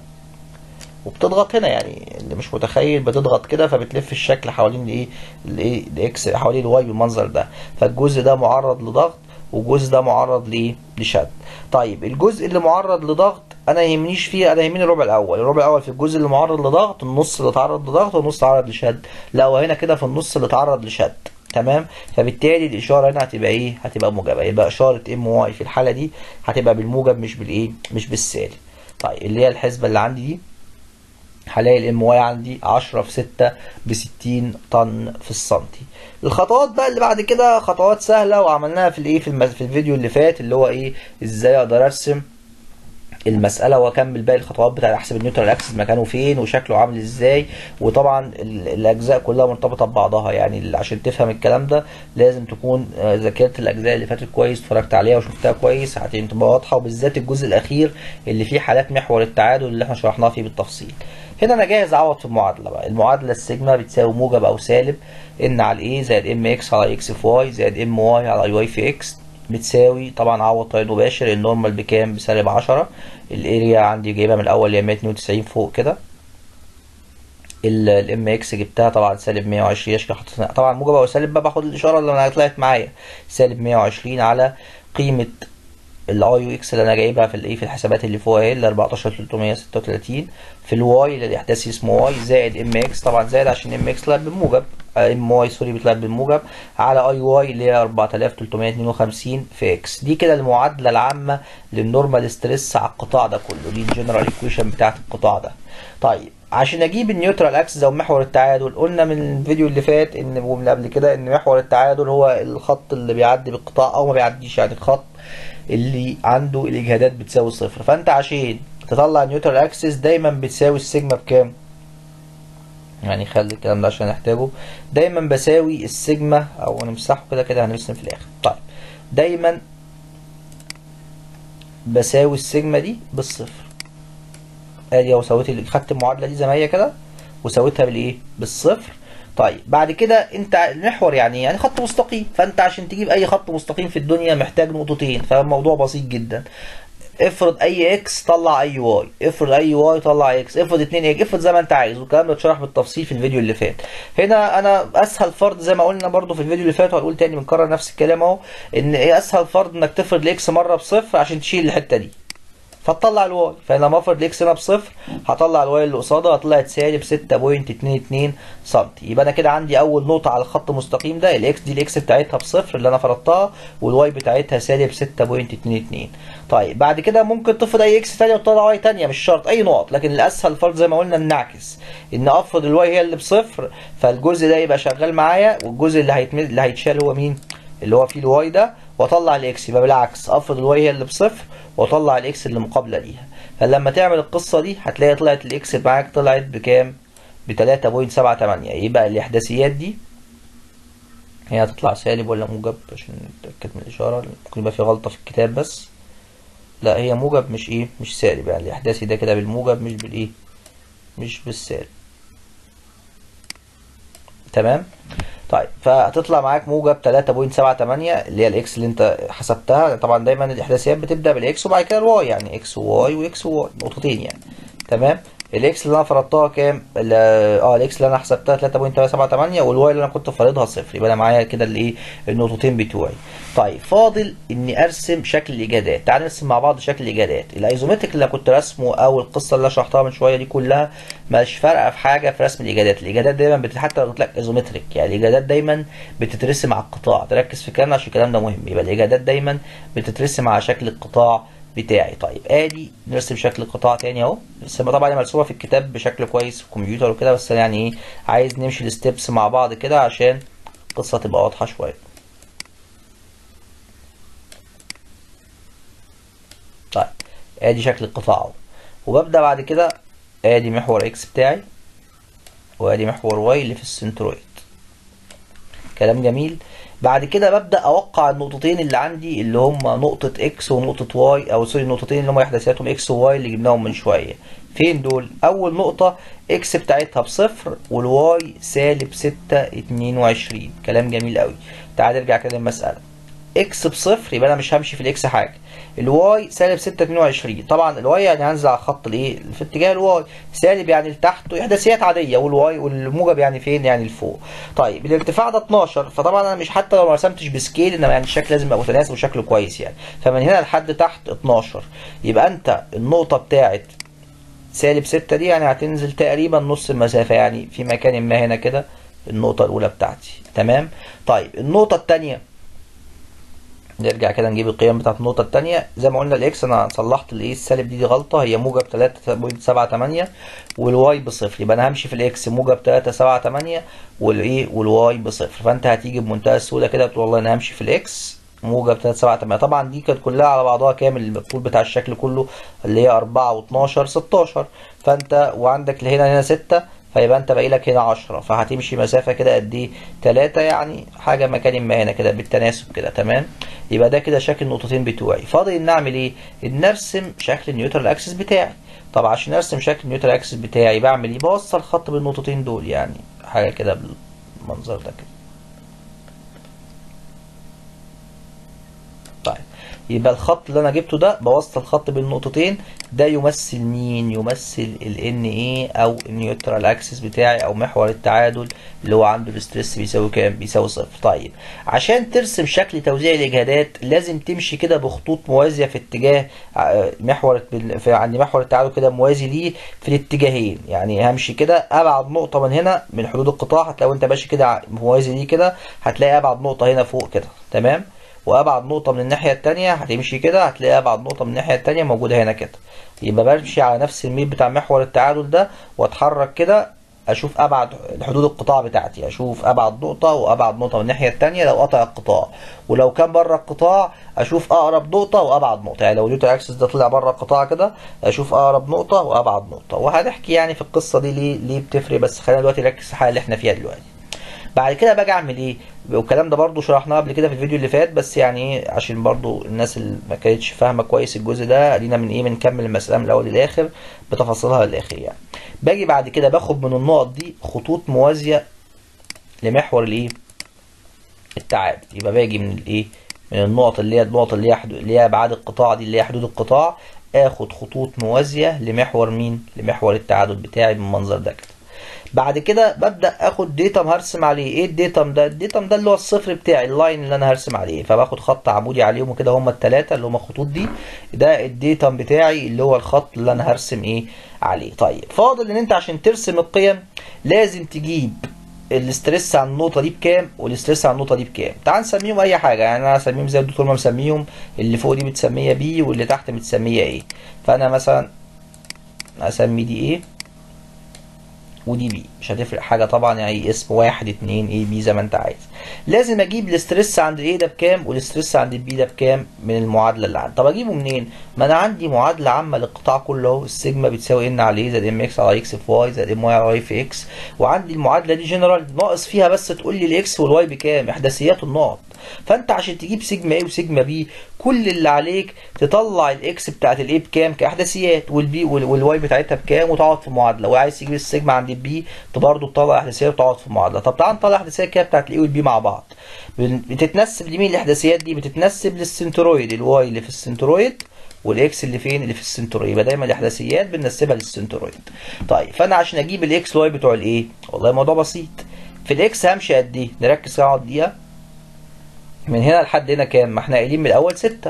Speaker 1: وبتضغط هنا يعني اللي مش متخيل بتضغط كده فبتلف الشكل حوالين الايه الايه الاكس حوالين الواي بالمنظر ده فالجزء ده معرض لضغط والجزء ده معرض لايه لشد طيب الجزء اللي معرض لضغط انا يهمنيش فيه انا يهمني الربع الاول الربع الاول في الجزء اللي معرض لضغط النص اللي اتعرض لضغط والنص اتعرض لشد لا هو هنا كده في النص اللي اتعرض لشد تمام فبالتالي الاشاره هنا هتبقى ايه هتبقى موجبه يبقى اشاره ام واي في الحاله دي هتبقى بالموجب مش بالايه مش بالسالب طيب اللي هي الحسبه اللي عندي دي هلاقي الام واي عندي 10 في 6 ب 60 طن في السنتي الخطوات بقى اللي بعد كده خطوات سهله وعملناها في الايه في, المز... في الفيديو اللي فات اللي هو ايه ازاي اقدر ارسم المسألة واكمل باقي الخطوات بتاعت احسب النيوترال اكسس مكانه فين وشكله عامل ازاي وطبعا الاجزاء كلها مرتبطة ببعضها يعني عشان تفهم الكلام ده لازم تكون ذاكرت الاجزاء اللي فاتت كويس اتفرجت عليها وشفتها كويس هتبقى واضحة وبالذات الجزء الاخير اللي فيه حالات محور التعادل اللي احنا شرحناها فيه بالتفصيل هنا انا جاهز اعوض في المعادله بقى المعادله السيجما بتساوي موجب او سالب ان على الايه زائد ام اكس على اكس في واي زائد ام واي على واي في اكس بتساوي طبعا عوض طريق مباشر النورمال بكام بسالب 10 الاريا عندي جايبها من الاول اللي هي 192 فوق كده الام اكس جبتها طبعا سالب 120 اشكال طبعا موجب او سالب بقى باخد الاشاره اللي انا طلعت معايا سالب 120 على قيمه الاي يو اكس اللي انا جايبها في الايه في الحسابات اللي فوق اهي ال 14336 في الواي اللي الاحداثي اسمه واي زائد ام اكس طبعا زائد عشان ام اكس طلعت بالموجب ام واي سوري بيطلع بالموجب على اي واي اللي هي 4352 في اكس دي كده المعادله العامه للنورمال ستريس على القطاع ده كله دي الجنرال ايكويشن بتاعت القطاع ده طيب عشان اجيب النيوترال اكسس او محور التعادل قلنا من الفيديو اللي فات ان ومن قبل كده ان محور التعادل هو الخط اللي بيعدي بالقطاع او ما بيعديش يعني الخط اللي عنده الاجهادات بتساوي صفر فانت عشان تطلع نيوترال اكسس دايما بتساوي السيجما بكام يعني خلي الكلام ده عشان نحتاجه دايما بساوي السيجما او نمسحه كده كده هنرسم في الاخر طيب دايما بساوي السيجما دي بالصفر ادي اهو سويت خدت المعادله دي زي ما هي كده وسويتها بالايه بالصفر طيب بعد كده انت المحور يعني يعني خط مستقيم فانت عشان تجيب اي خط مستقيم في الدنيا محتاج نقطتين فالموضوع بسيط جدا افرض اي اكس طلع اي واي افرض اي واي طلع اكس افرض 2 اكس افرض زي ما انت عايز والكلام ده اتشرح بالتفصيل في الفيديو اللي فات هنا انا اسهل فرض زي ما قلنا برضو في الفيديو اللي فات وهنقول تاني بنكرر نفس الكلام اهو ان ايه اسهل فرض انك تفرض الاكس مره بصفر عشان تشيل الحته دي فتطلع الواي فانا لما افرض الاكس هنا بصفر هطلع الواي اللي قصادها طلعت سالب 6.22 سم يبقى انا كده عندي اول نقطه على الخط المستقيم ده الاكس دي الاكس بتاعتها بصفر اللي انا فرضتها والواي بتاعتها سالب 6.22 طيب بعد كده ممكن تفرض اي اكس ثانيه وتطلع واي ثانيه مش شرط اي نقط لكن الاسهل فرض زي ما قلنا نعكس ان افرض الواي هي اللي بصفر فالجزء ده يبقى شغال معايا والجزء اللي هيتم... اللي هيتشال هو مين اللي هو فيه الواي ده واطلع الاكس يبقى بالعكس افرض الواي هي اللي بصفر واطلع الاكس اللي مقابله ليها فلما تعمل القصه دي هتلاقي طلعت الاكس معاك طلعت بكام ب 3.78 يبقى الاحداثيات دي هي هتطلع سالب ولا موجب عشان نتاكد من الاشاره ممكن يبقى في غلطه في الكتاب بس لا هي موجب مش ايه مش سالب يعني الاحداثي ده كده بالموجب مش بالايه مش بالسالب تمام طيب فهتطلع معاك موجب 3.78 اللي هي الاكس اللي انت حسبتها طبعا دايما الاحداثيات بتبدا بالاكس وبعد كده الواي يعني اكس وواي واكس وواي نقطتين يعني تمام الاكس اللي انا فرضتها كام اه الاكس اللي انا حسبتها 3.378 والواي اللي انا كنت فارضها صفر يبقى انا معايا كده الايه النقطتين بتوعي طيب فاضل اني ارسم شكل الاجادات تعال نرسم مع بعض شكل الاجادات الايزومتريك اللي كنت رسمه او القصه اللي شرحتها من شويه دي كلها مش فارقه في حاجه في رسم الاجادات الاجادات دايما بت... حتى لو قلت لك ايزومتريك يعني الاجادات دايما بتترسم على القطاع تركز في كلامنا عشان الكلام ده مهم يبقى الاجادات دايما بتترسم على شكل القطاع بتاعي طيب ادي نرسم شكل القطاع تاني اهو الرسمه طبعا مرسومه في الكتاب بشكل كويس في الكمبيوتر وكده بس يعني ايه عايز نمشي الستبس مع بعض كده عشان القصه تبقى واضحه شويه طيب ادي شكل القطاع اهو وببدا بعد كده ادي محور اكس بتاعي وادي محور واي اللي في السنترويد كلام جميل بعد كده ببدا اوقع النقطتين اللي عندي اللي هم نقطه اكس ونقطه واي او سوري النقطتين اللي هم احداثياتهم اكس وواي اللي جبناهم من شويه فين دول اول نقطه اكس بتاعتها بصفر والواي سالب 6 22 كلام جميل قوي تعال نرجع كده للمساله اكس بصفر يبقى انا مش همشي في الاكس حاجه الواي سالب 6 22 طبعا الواي يعني هنزل على الخط الايه في اتجاه الواي سالب يعني لتحت واحداثيات عاديه والواي والموجب يعني فين يعني لفوق طيب الارتفاع ده 12 فطبعا انا مش حتى لو ما رسمتش بسكيل انما يعني الشكل لازم يبقى متناسب وشكله كويس يعني فمن هنا لحد تحت 12 يبقى انت النقطه بتاعت سالب 6 دي يعني هتنزل تقريبا نص المسافه يعني في مكان ما هنا كده النقطه الاولى بتاعتي تمام طيب النقطه الثانيه نرجع كده نجيب القيم بتاعت النقطة التانية زي ما قلنا الاكس انا صلحت الايه السالب دي, دي غلطة هي موجب 3.78 والواي بصفر يبقى انا همشي في الاكس موجب 3.78 والايه والواي بصفر فانت هتيجي بمنتهى السهولة كده تقول والله انا همشي في الاكس موجب 3.78 طبعا دي كانت كلها على بعضها كامل الطول بتاع الشكل كله اللي هي 4 و12 16 فانت وعندك هنا هنا 6 فيبقى انت باقي لك هنا 10 فهتمشي مسافه كده قد ايه 3 يعني حاجه مكان ما هنا كده بالتناسب كده تمام يبقى ده كده شكل النقطتين بتوعي فاضل ان اعمل ايه ان ارسم شكل النيوترال اكسس بتاعي طب عشان ارسم شكل النيوترال اكسس بتاعي بعمل ايه بوصل خط بالنقطتين دول يعني حاجه كده بالمنظر ده كده طيب يبقى الخط اللي انا جبته ده بوصل خط بين النقطتين ده يمثل مين يمثل ال NA او النيوترال اكسس بتاعي او محور التعادل اللي هو عنده الاسترس بيساوي كام بيساوي صفر طيب عشان ترسم شكل توزيع الاجهادات لازم تمشي كده بخطوط موازيه في اتجاه محور في عند محور التعادل كده موازي ليه في الاتجاهين يعني همشي كده ابعد نقطه من هنا من حدود القطاع هتلاقي وانت ماشي كده موازي ليه كده هتلاقي ابعد نقطه هنا فوق كده تمام وابعد نقطه من الناحيه الثانيه هتمشي كده هتلاقي ابعد نقطه من الناحيه الثانيه موجوده هنا كده يبقى بمشي على نفس الميل بتاع محور التعادل ده واتحرك كده اشوف ابعد حدود القطاع بتاعتي اشوف ابعد نقطه وابعد نقطه من الناحيه الثانيه لو قطع القطاع ولو كان بره القطاع اشوف اقرب نقطه وابعد نقطه يعني لو اليوتر اكسس ده طلع بره القطاع كده اشوف اقرب نقطه وابعد نقطه وهنحكي يعني في القصه دي ليه ليه بتفرق بس خلينا دلوقتي نركز في الحاله اللي احنا فيها دلوقتي بعد كده باجي اعمل ايه والكلام ده برضو شرحناه قبل كده في الفيديو اللي فات بس يعني ايه عشان برضو الناس اللي ما كانتش فاهمه كويس الجزء ده ادينا من ايه بنكمل المساله من الاول للاخر بتفاصيلها للاخر يعني باجي بعد كده باخد من النقط دي خطوط موازيه لمحور الايه التعادل يبقى باجي من الايه من النقط اللي هي النقط اللي هي حدود اللي هي ابعاد القطاع دي اللي هي حدود القطاع اخد خطوط موازيه لمحور مين لمحور التعادل بتاعي بالمنظر ده كده بعد كده ببدا اخد ديتم هرسم عليه ايه الديتم ده الديتم ده اللي هو الصفر بتاعي اللاين اللي انا هرسم عليه فباخد خط عمودي عليهم كده هم الثلاثه اللي هم الخطوط دي ده الديتم بتاعي اللي هو الخط اللي انا هرسم ايه عليه طيب فاضل ان انت عشان ترسم القيم لازم تجيب الاسترس على النقطه دي بكام والاسترس على النقطه دي بكام تعال نسميهم اي حاجه يعني انا هسميهم زي الدكتور ما مسميهم اللي فوق دي بتسميها بي واللي تحت بتسميها ايه فانا مثلا اسمي دي ايه ودي بي مش هتفرق حاجة طبعا يعني اسم واحد اتنين اي بي زي ما انت عايز لازم اجيب الاسترس عند الايه ده بكام والاسترس عند البي ده بكام من المعادلة اللي عندي طب اجيبه منين ما انا عندي معادلة عامة للقطاع كله اهو السيجما بتساوي ان على ايه زائد ام اكس على اكس في واي زائد ام واي على واي في اكس وعندي المعادلة دي جنرال ناقص فيها بس تقول لي الاكس والواي بكام احداثيات النقط فانت عشان تجيب سيجما ايه وسيجما بي كل اللي عليك تطلع الاكس بتاعت الايه بكام كاحداثيات والبي والواي بتاعتها بكام وتقعد في معادله وعايز تجيب السيجما عند البي برضه تطلع احداثيات وتقعد في معادله طب تعال نطلع احداثيات كده بتاعت الايه والبي مع بعض بتتنسب لمين الاحداثيات دي بتتنسب للسنترويد الواي اللي في السنترويد والاكس اللي فين اللي في السنترويد يبقى دايما الاحداثيات بننسبها للسنترويد طيب فانا عشان اجيب الاكس واي بتوع الايه والله الموضوع بسيط في الاكس همشي قد ايه نركز كده اقعد دقيقه من هنا لحد هنا كام ما احنا قايلين من الاول ستة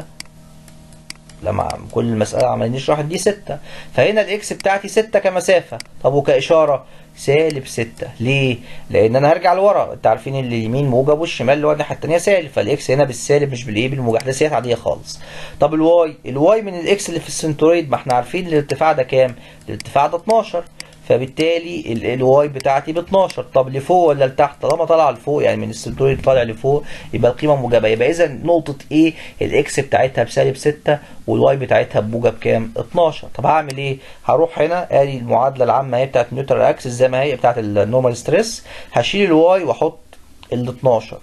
Speaker 1: لما كل المسألة عمالين نشرح دي ستة فهنا الاكس بتاعتي ستة كمسافة طب وكإشارة سالب ستة ليه؟ لأن أنا هرجع لورا أنت عارفين اللي اليمين موجب والشمال اللي هو الناحية التانية سالب فالإكس هنا بالسالب مش بالإيه بالموجب إحداثيات عادية خالص طب الواي الواي من الإكس اللي في السنترويد ما احنا عارفين الارتفاع ده كام؟ الارتفاع ده 12 فبالتالي الواي بتاعتي ب 12 طب لفوق ولا لتحت طالما طالعه لفوق يعني من السنترويد طالع لفوق يبقى القيمه موجبه يبقى اذا نقطه ايه الاكس بتاعتها بسالب 6 والواي بتاعتها بموجب كام 12 طب هعمل ايه هروح هنا ادي المعادله العامه هي بتاعت نيوترال اكسس زي ما هي بتاعت النورمال ستريس هشيل الواي واحط ال 12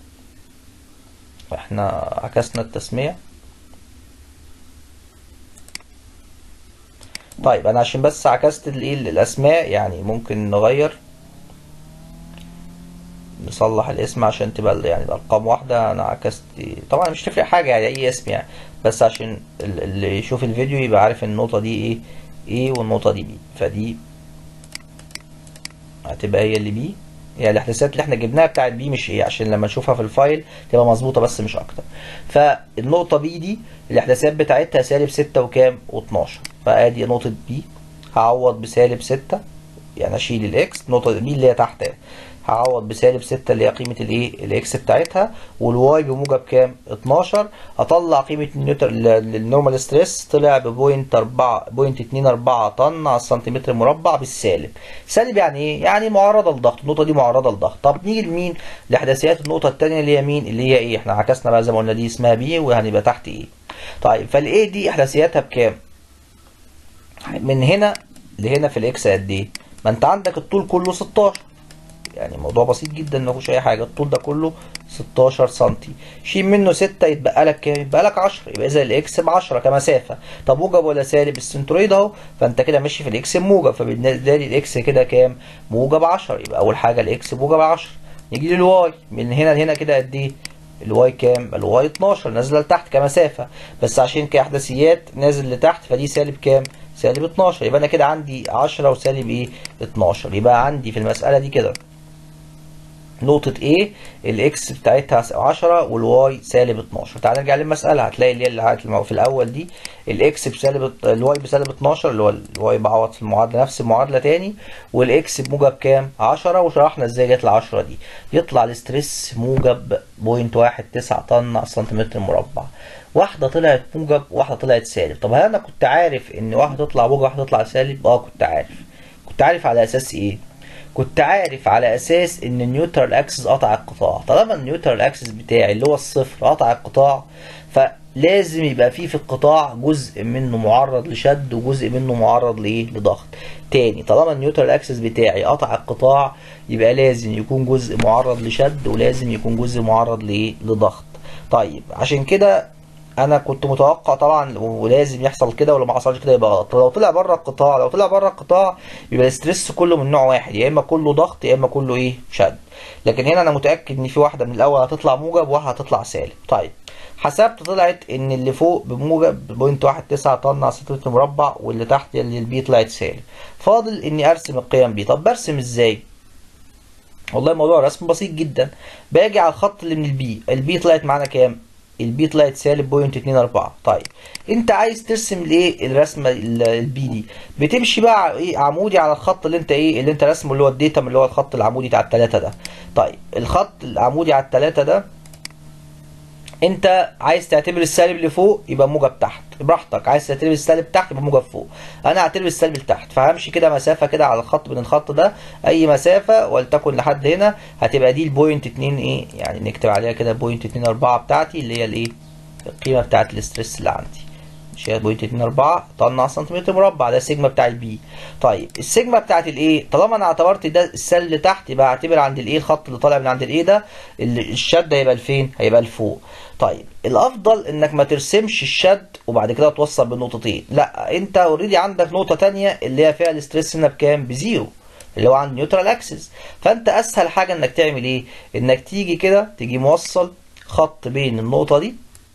Speaker 1: احنا عكسنا التسميه طيب انا عشان بس عكست الايه الاسماء يعني ممكن نغير نصلح الاسم عشان تبقى يعني الارقام واحده انا عكست طبعا مش تفرق حاجه يعني اي اسم يعني بس عشان اللي يشوف الفيديو يبقى عارف النقطه دي ايه ايه والنقطه دي بي فدي هتبقى هي اللي بي يعني الاحداثيات اللي احنا جبناها بتاعت بي مش ايه عشان لما نشوفها في الفايل تبقى مظبوطه بس مش اكتر فالنقطه بي دي الاحداثيات بتاعتها سالب 6 وكام و12 فادي نقطه بي هعوض بسالب 6 يعني اشيل الاكس النقطه بي اللي هي تحت هعوض بسالب 6 اللي هي قيمه الايه الاكس بتاعتها والواي بموجب كام 12 اطلع قيمه النيوتر النورمال ستريس طلع ببوينت 4 بوينت 2 4 طن على السنتيمتر مربع بالسالب سالب يعني ايه يعني معرضه للضغط النقطه دي معرضه للضغط طب نيجي لمين لاحداثيات النقطه الثانيه اللي هي مين اللي هي ايه احنا عكسنا بقى زي ما قلنا دي اسمها بي وهنبقى تحت ايه طيب فالايه دي احداثياتها بكام من هنا لهنا في الاكس قد ايه ما انت عندك الطول كله 16 يعني موضوع بسيط جدا ما فيهوش اي حاجه الطول ده كله 16 سم شيل منه 6 يتبقى لك كام يتبقى لك 10 يبقى اذا الاكس ب 10 كمسافه طب موجب ولا سالب السنترويد اهو فانت كده ماشي في الاكس موجب فبالنسبه لي الاكس كده كام موجب 10 يبقى اول حاجه الاكس موجب 10 نيجي للواي من هنا لهنا كده قد ايه الواي كام الواي 12 نازله لتحت كمسافه بس عشان كاحداثيات نازل لتحت فدي سالب كام سالب 12 يبقى انا كده عندي 10 وسالب ايه 12 يبقى عندي في المساله دي كده نقطة A الاكس بتاعتها 10 والواي سالب 12 تعال نرجع للمسألة هتلاقي اللي هي اللي في الأول دي الاكس بسالب الواي بسالب 12 اللي هو الواي بعوض في المعادلة نفس المعادلة تاني والاكس بموجب كام؟ 10 وشرحنا ازاي جت ال 10 دي يطلع الاستريس موجب 0.19 طن على السنتيمتر مربع واحدة طلعت موجب وواحدة طلعت سالب طب هل أنا كنت عارف إن واحدة تطلع موجب وواحدة تطلع سالب؟ أه كنت عارف كنت عارف على أساس إيه؟ كنت عارف على اساس ان النيوترال اكسس قطع القطاع طالما النيوترال اكسس بتاعي اللي هو الصفر قطع القطاع فلازم يبقى فيه في القطاع جزء منه معرض لشد وجزء منه معرض لايه لضغط تاني طالما النيوترال اكسس بتاعي قطع القطاع يبقى لازم يكون جزء معرض لشد ولازم يكون جزء معرض لايه لضغط طيب عشان كده انا كنت متوقع طبعا ولازم يحصل كده ولو ما حصلش كده يبقى غلط لو طلع بره القطاع لو طلع بره القطاع يبقى الاسترس كله من نوع واحد يا اما كله ضغط يا اما كله ايه شد لكن هنا انا متاكد ان في واحده من الاول هتطلع موجب وواحده هتطلع سالب طيب حسبت طلعت ان اللي فوق بموجب بوينت واحد تسعة طن على سنتيمتر مربع واللي تحت اللي البي طلعت سالب فاضل اني ارسم القيم دي طب برسم ازاي والله الموضوع رسم بسيط جدا باجي على الخط اللي من البي البي طلعت معانا كام البي طلعت سالب بوينت اتنين اربعة طيب انت عايز ترسم الايه الرسمه البي دي بتمشي بقى ايه عمودي على الخط اللي انت ايه اللي انت رسمه اللي هو الديتم اللي هو الخط العمودي بتاع التلاتة ده طيب الخط العمودي على التلاتة ده انت عايز تعتبر السالب اللي فوق يبقى موجب تحت براحتك عايز تعتبر السالب تحت يبقى موجب فوق انا هعتبر السالب لتحت فهمشي كده مسافه كده على الخط بين الخط ده اي مسافه ولتكن لحد هنا هتبقى دي البوينت 2 ايه يعني نكتب عليها كده بوينت 2 4 بتاعتي اللي هي الايه القيمه بتاعت الاسترس اللي عندي مش هي بوينت 2 4 طن على سنتيمتر مربع ده السيجما بتاع البي طيب السيجما بتاعت الايه طالما انا اعتبرت ده السالب اللي تحت يبقى اعتبر عند الايه الخط اللي طالع من عند الايه ده الشد هيبقى لفين هيبقى لفوق طيب الافضل انك ما ترسمش الشد وبعد كده توصل بالنقطتين لا انت اوريدي عندك نقطه تانية اللي هي فيها الاستريس هنا بكام بزيرو اللي هو عند نيوترال اكسس فانت اسهل حاجه انك تعمل ايه انك تيجي كده تيجي موصل خط بين النقطه دي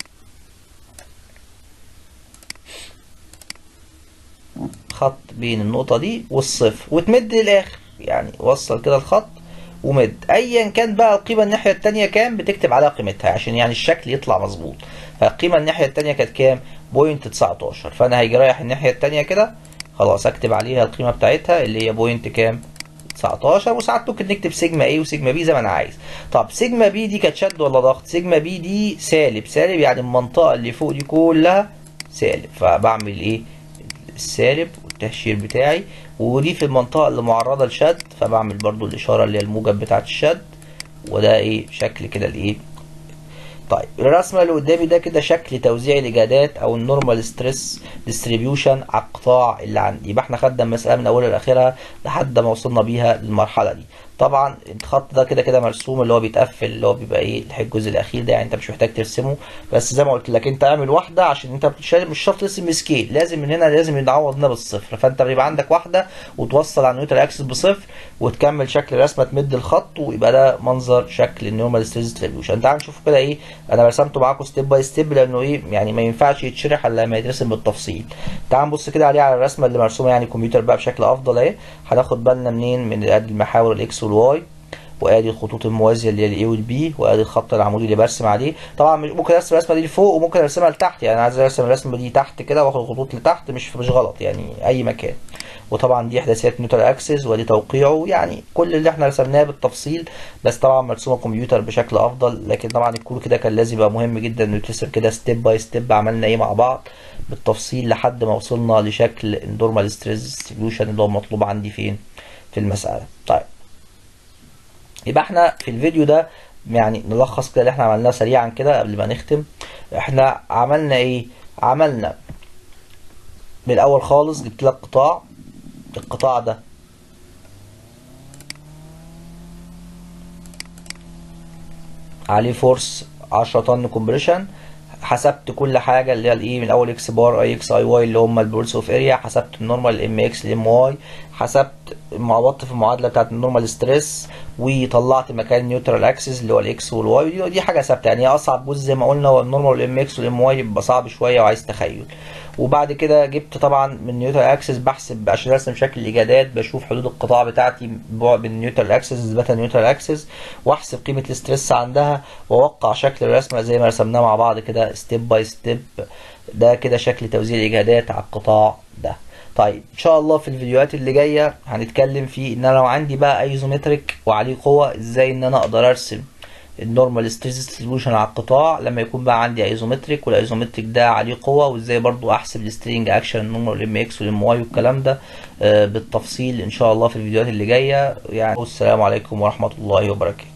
Speaker 1: خط بين النقطة دي والصفر وتمد للآخر يعني وصل كده الخط ومد ايا كان بقى القيمة الناحية التانية كام بتكتب عليها قيمتها عشان يعني الشكل يطلع مظبوط فالقيمة الناحية التانية كانت كام؟ بوينت 19 فانا هيجي رايح الناحية التانية كده خلاص اكتب عليها القيمة بتاعتها اللي هي بوينت كام؟ 19 وساعات ممكن نكتب سيجما A وسيجما B زي ما انا عايز طب سيجما B دي كانت شد ولا ضغط؟ سيجما B دي سالب سالب يعني المنطقة اللي فوق دي كلها سالب فبعمل ايه؟ السالب والتهشير بتاعي ودي في المنطقة اللي معرضة لشد فبعمل برضو الإشارة اللي هي الموجب بتاعة الشد وده ايه شكل كده الايه طيب الرسمة اللي قدامي ده كده شكل توزيع الإجادات أو النورمال ستريس ديستريبيوشن على القطاع اللي عندي يبقى احنا خدنا المسألة من أولها لآخرها لحد ما وصلنا بيها للمرحلة دي طبعا الخط ده كده كده مرسوم اللي هو بيتقفل اللي هو بيبقى ايه الجزء الاخير ده يعني انت مش محتاج ترسمه بس زي ما قلت لك انت اعمل واحده عشان انت مش شرط ترسم سكيل لازم من هنا لازم يتعوض هنا بالصفر فانت بيبقى عندك واحده وتوصل على النيوترال اكسس بصفر وتكمل شكل الرسمه تمد الخط ويبقى ده منظر شكل النورمال ستريس ديستريبيوشن تعال نشوف كده ايه انا رسمته معاكم ستيب باي ستيب لانه ايه يعني ما ينفعش يتشرح الا لما يترسم بالتفصيل تعال نبص كده عليه على الرسمه اللي مرسومه يعني كمبيوتر بقى بشكل افضل اهي هناخد بالنا منين من ادي المحاور الاكس والواي وادي الخطوط الموازيه اللي هي الاي والبي وادي الخط العمودي اللي برسم عليه طبعا ممكن ارسم الرسمه دي لفوق وممكن ارسمها لتحت يعني عايز ارسم الرسمه دي تحت كده واخد الخطوط لتحت مش مش غلط يعني اي مكان وطبعا دي احداثيات نيوترال اكسس ودي توقيعه يعني كل اللي احنا رسمناه بالتفصيل بس طبعا مرسومه كمبيوتر بشكل افضل لكن طبعا الكود كده كان لازم يبقى مهم جدا انه يترسم كده ستيب باي ستيب عملنا ايه مع بعض بالتفصيل لحد ما وصلنا لشكل النورمال ستريس ديستريبيوشن اللي هو مطلوب عندي فين في المساله طيب يبقى احنا في الفيديو ده يعني نلخص كده اللي احنا عملناه سريعا كده قبل ما نختم احنا عملنا ايه عملنا من الاول خالص جبت لك قطاع القطاع ده عليه فورس 10 طن كومبريشن حسبت كل حاجه اللي هي الايه من اول اكس بار اي اكس اي واي اللي هم البولس اوف اريا حسبت النورمال ام اكس الام واي حسبت عوضت في المعادله بتاعت النورمال ستريس وطلعت مكان النيوترال اكسس اللي هو الاكس والواي ودي حاجه ثابته يعني اصعب جزء زي ما قلنا هو النورمال والام اكس والام واي بيبقى صعب شويه وعايز تخيل وبعد كده جبت طبعا من نيوترال اكسس بحسب عشان ارسم شكل الاجادات بشوف حدود القطاع بتاعتي بين النيوترال اكسس نسبه النيوترال اكسس واحسب قيمه الاستريس عندها واوقع شكل الرسمه زي ما رسمناها مع بعض كده ستيب باي ستيب ده كده شكل توزيع الاجادات على القطاع ده طيب ان شاء الله في الفيديوهات اللي جايه هنتكلم في ان انا لو عندي بقى ايزومتريك وعليه قوه ازاي ان انا اقدر ارسم النورمال ستريس ديستريبيوشن على القطاع لما يكون بقى عندي ايزومتريك والايزومتريك ده عليه قوه وازاي برضو احسب السترينج اكشن النورمال ام اكس والام واي والكلام ده بالتفصيل ان شاء الله في الفيديوهات اللي جايه يعني والسلام عليكم ورحمه الله وبركاته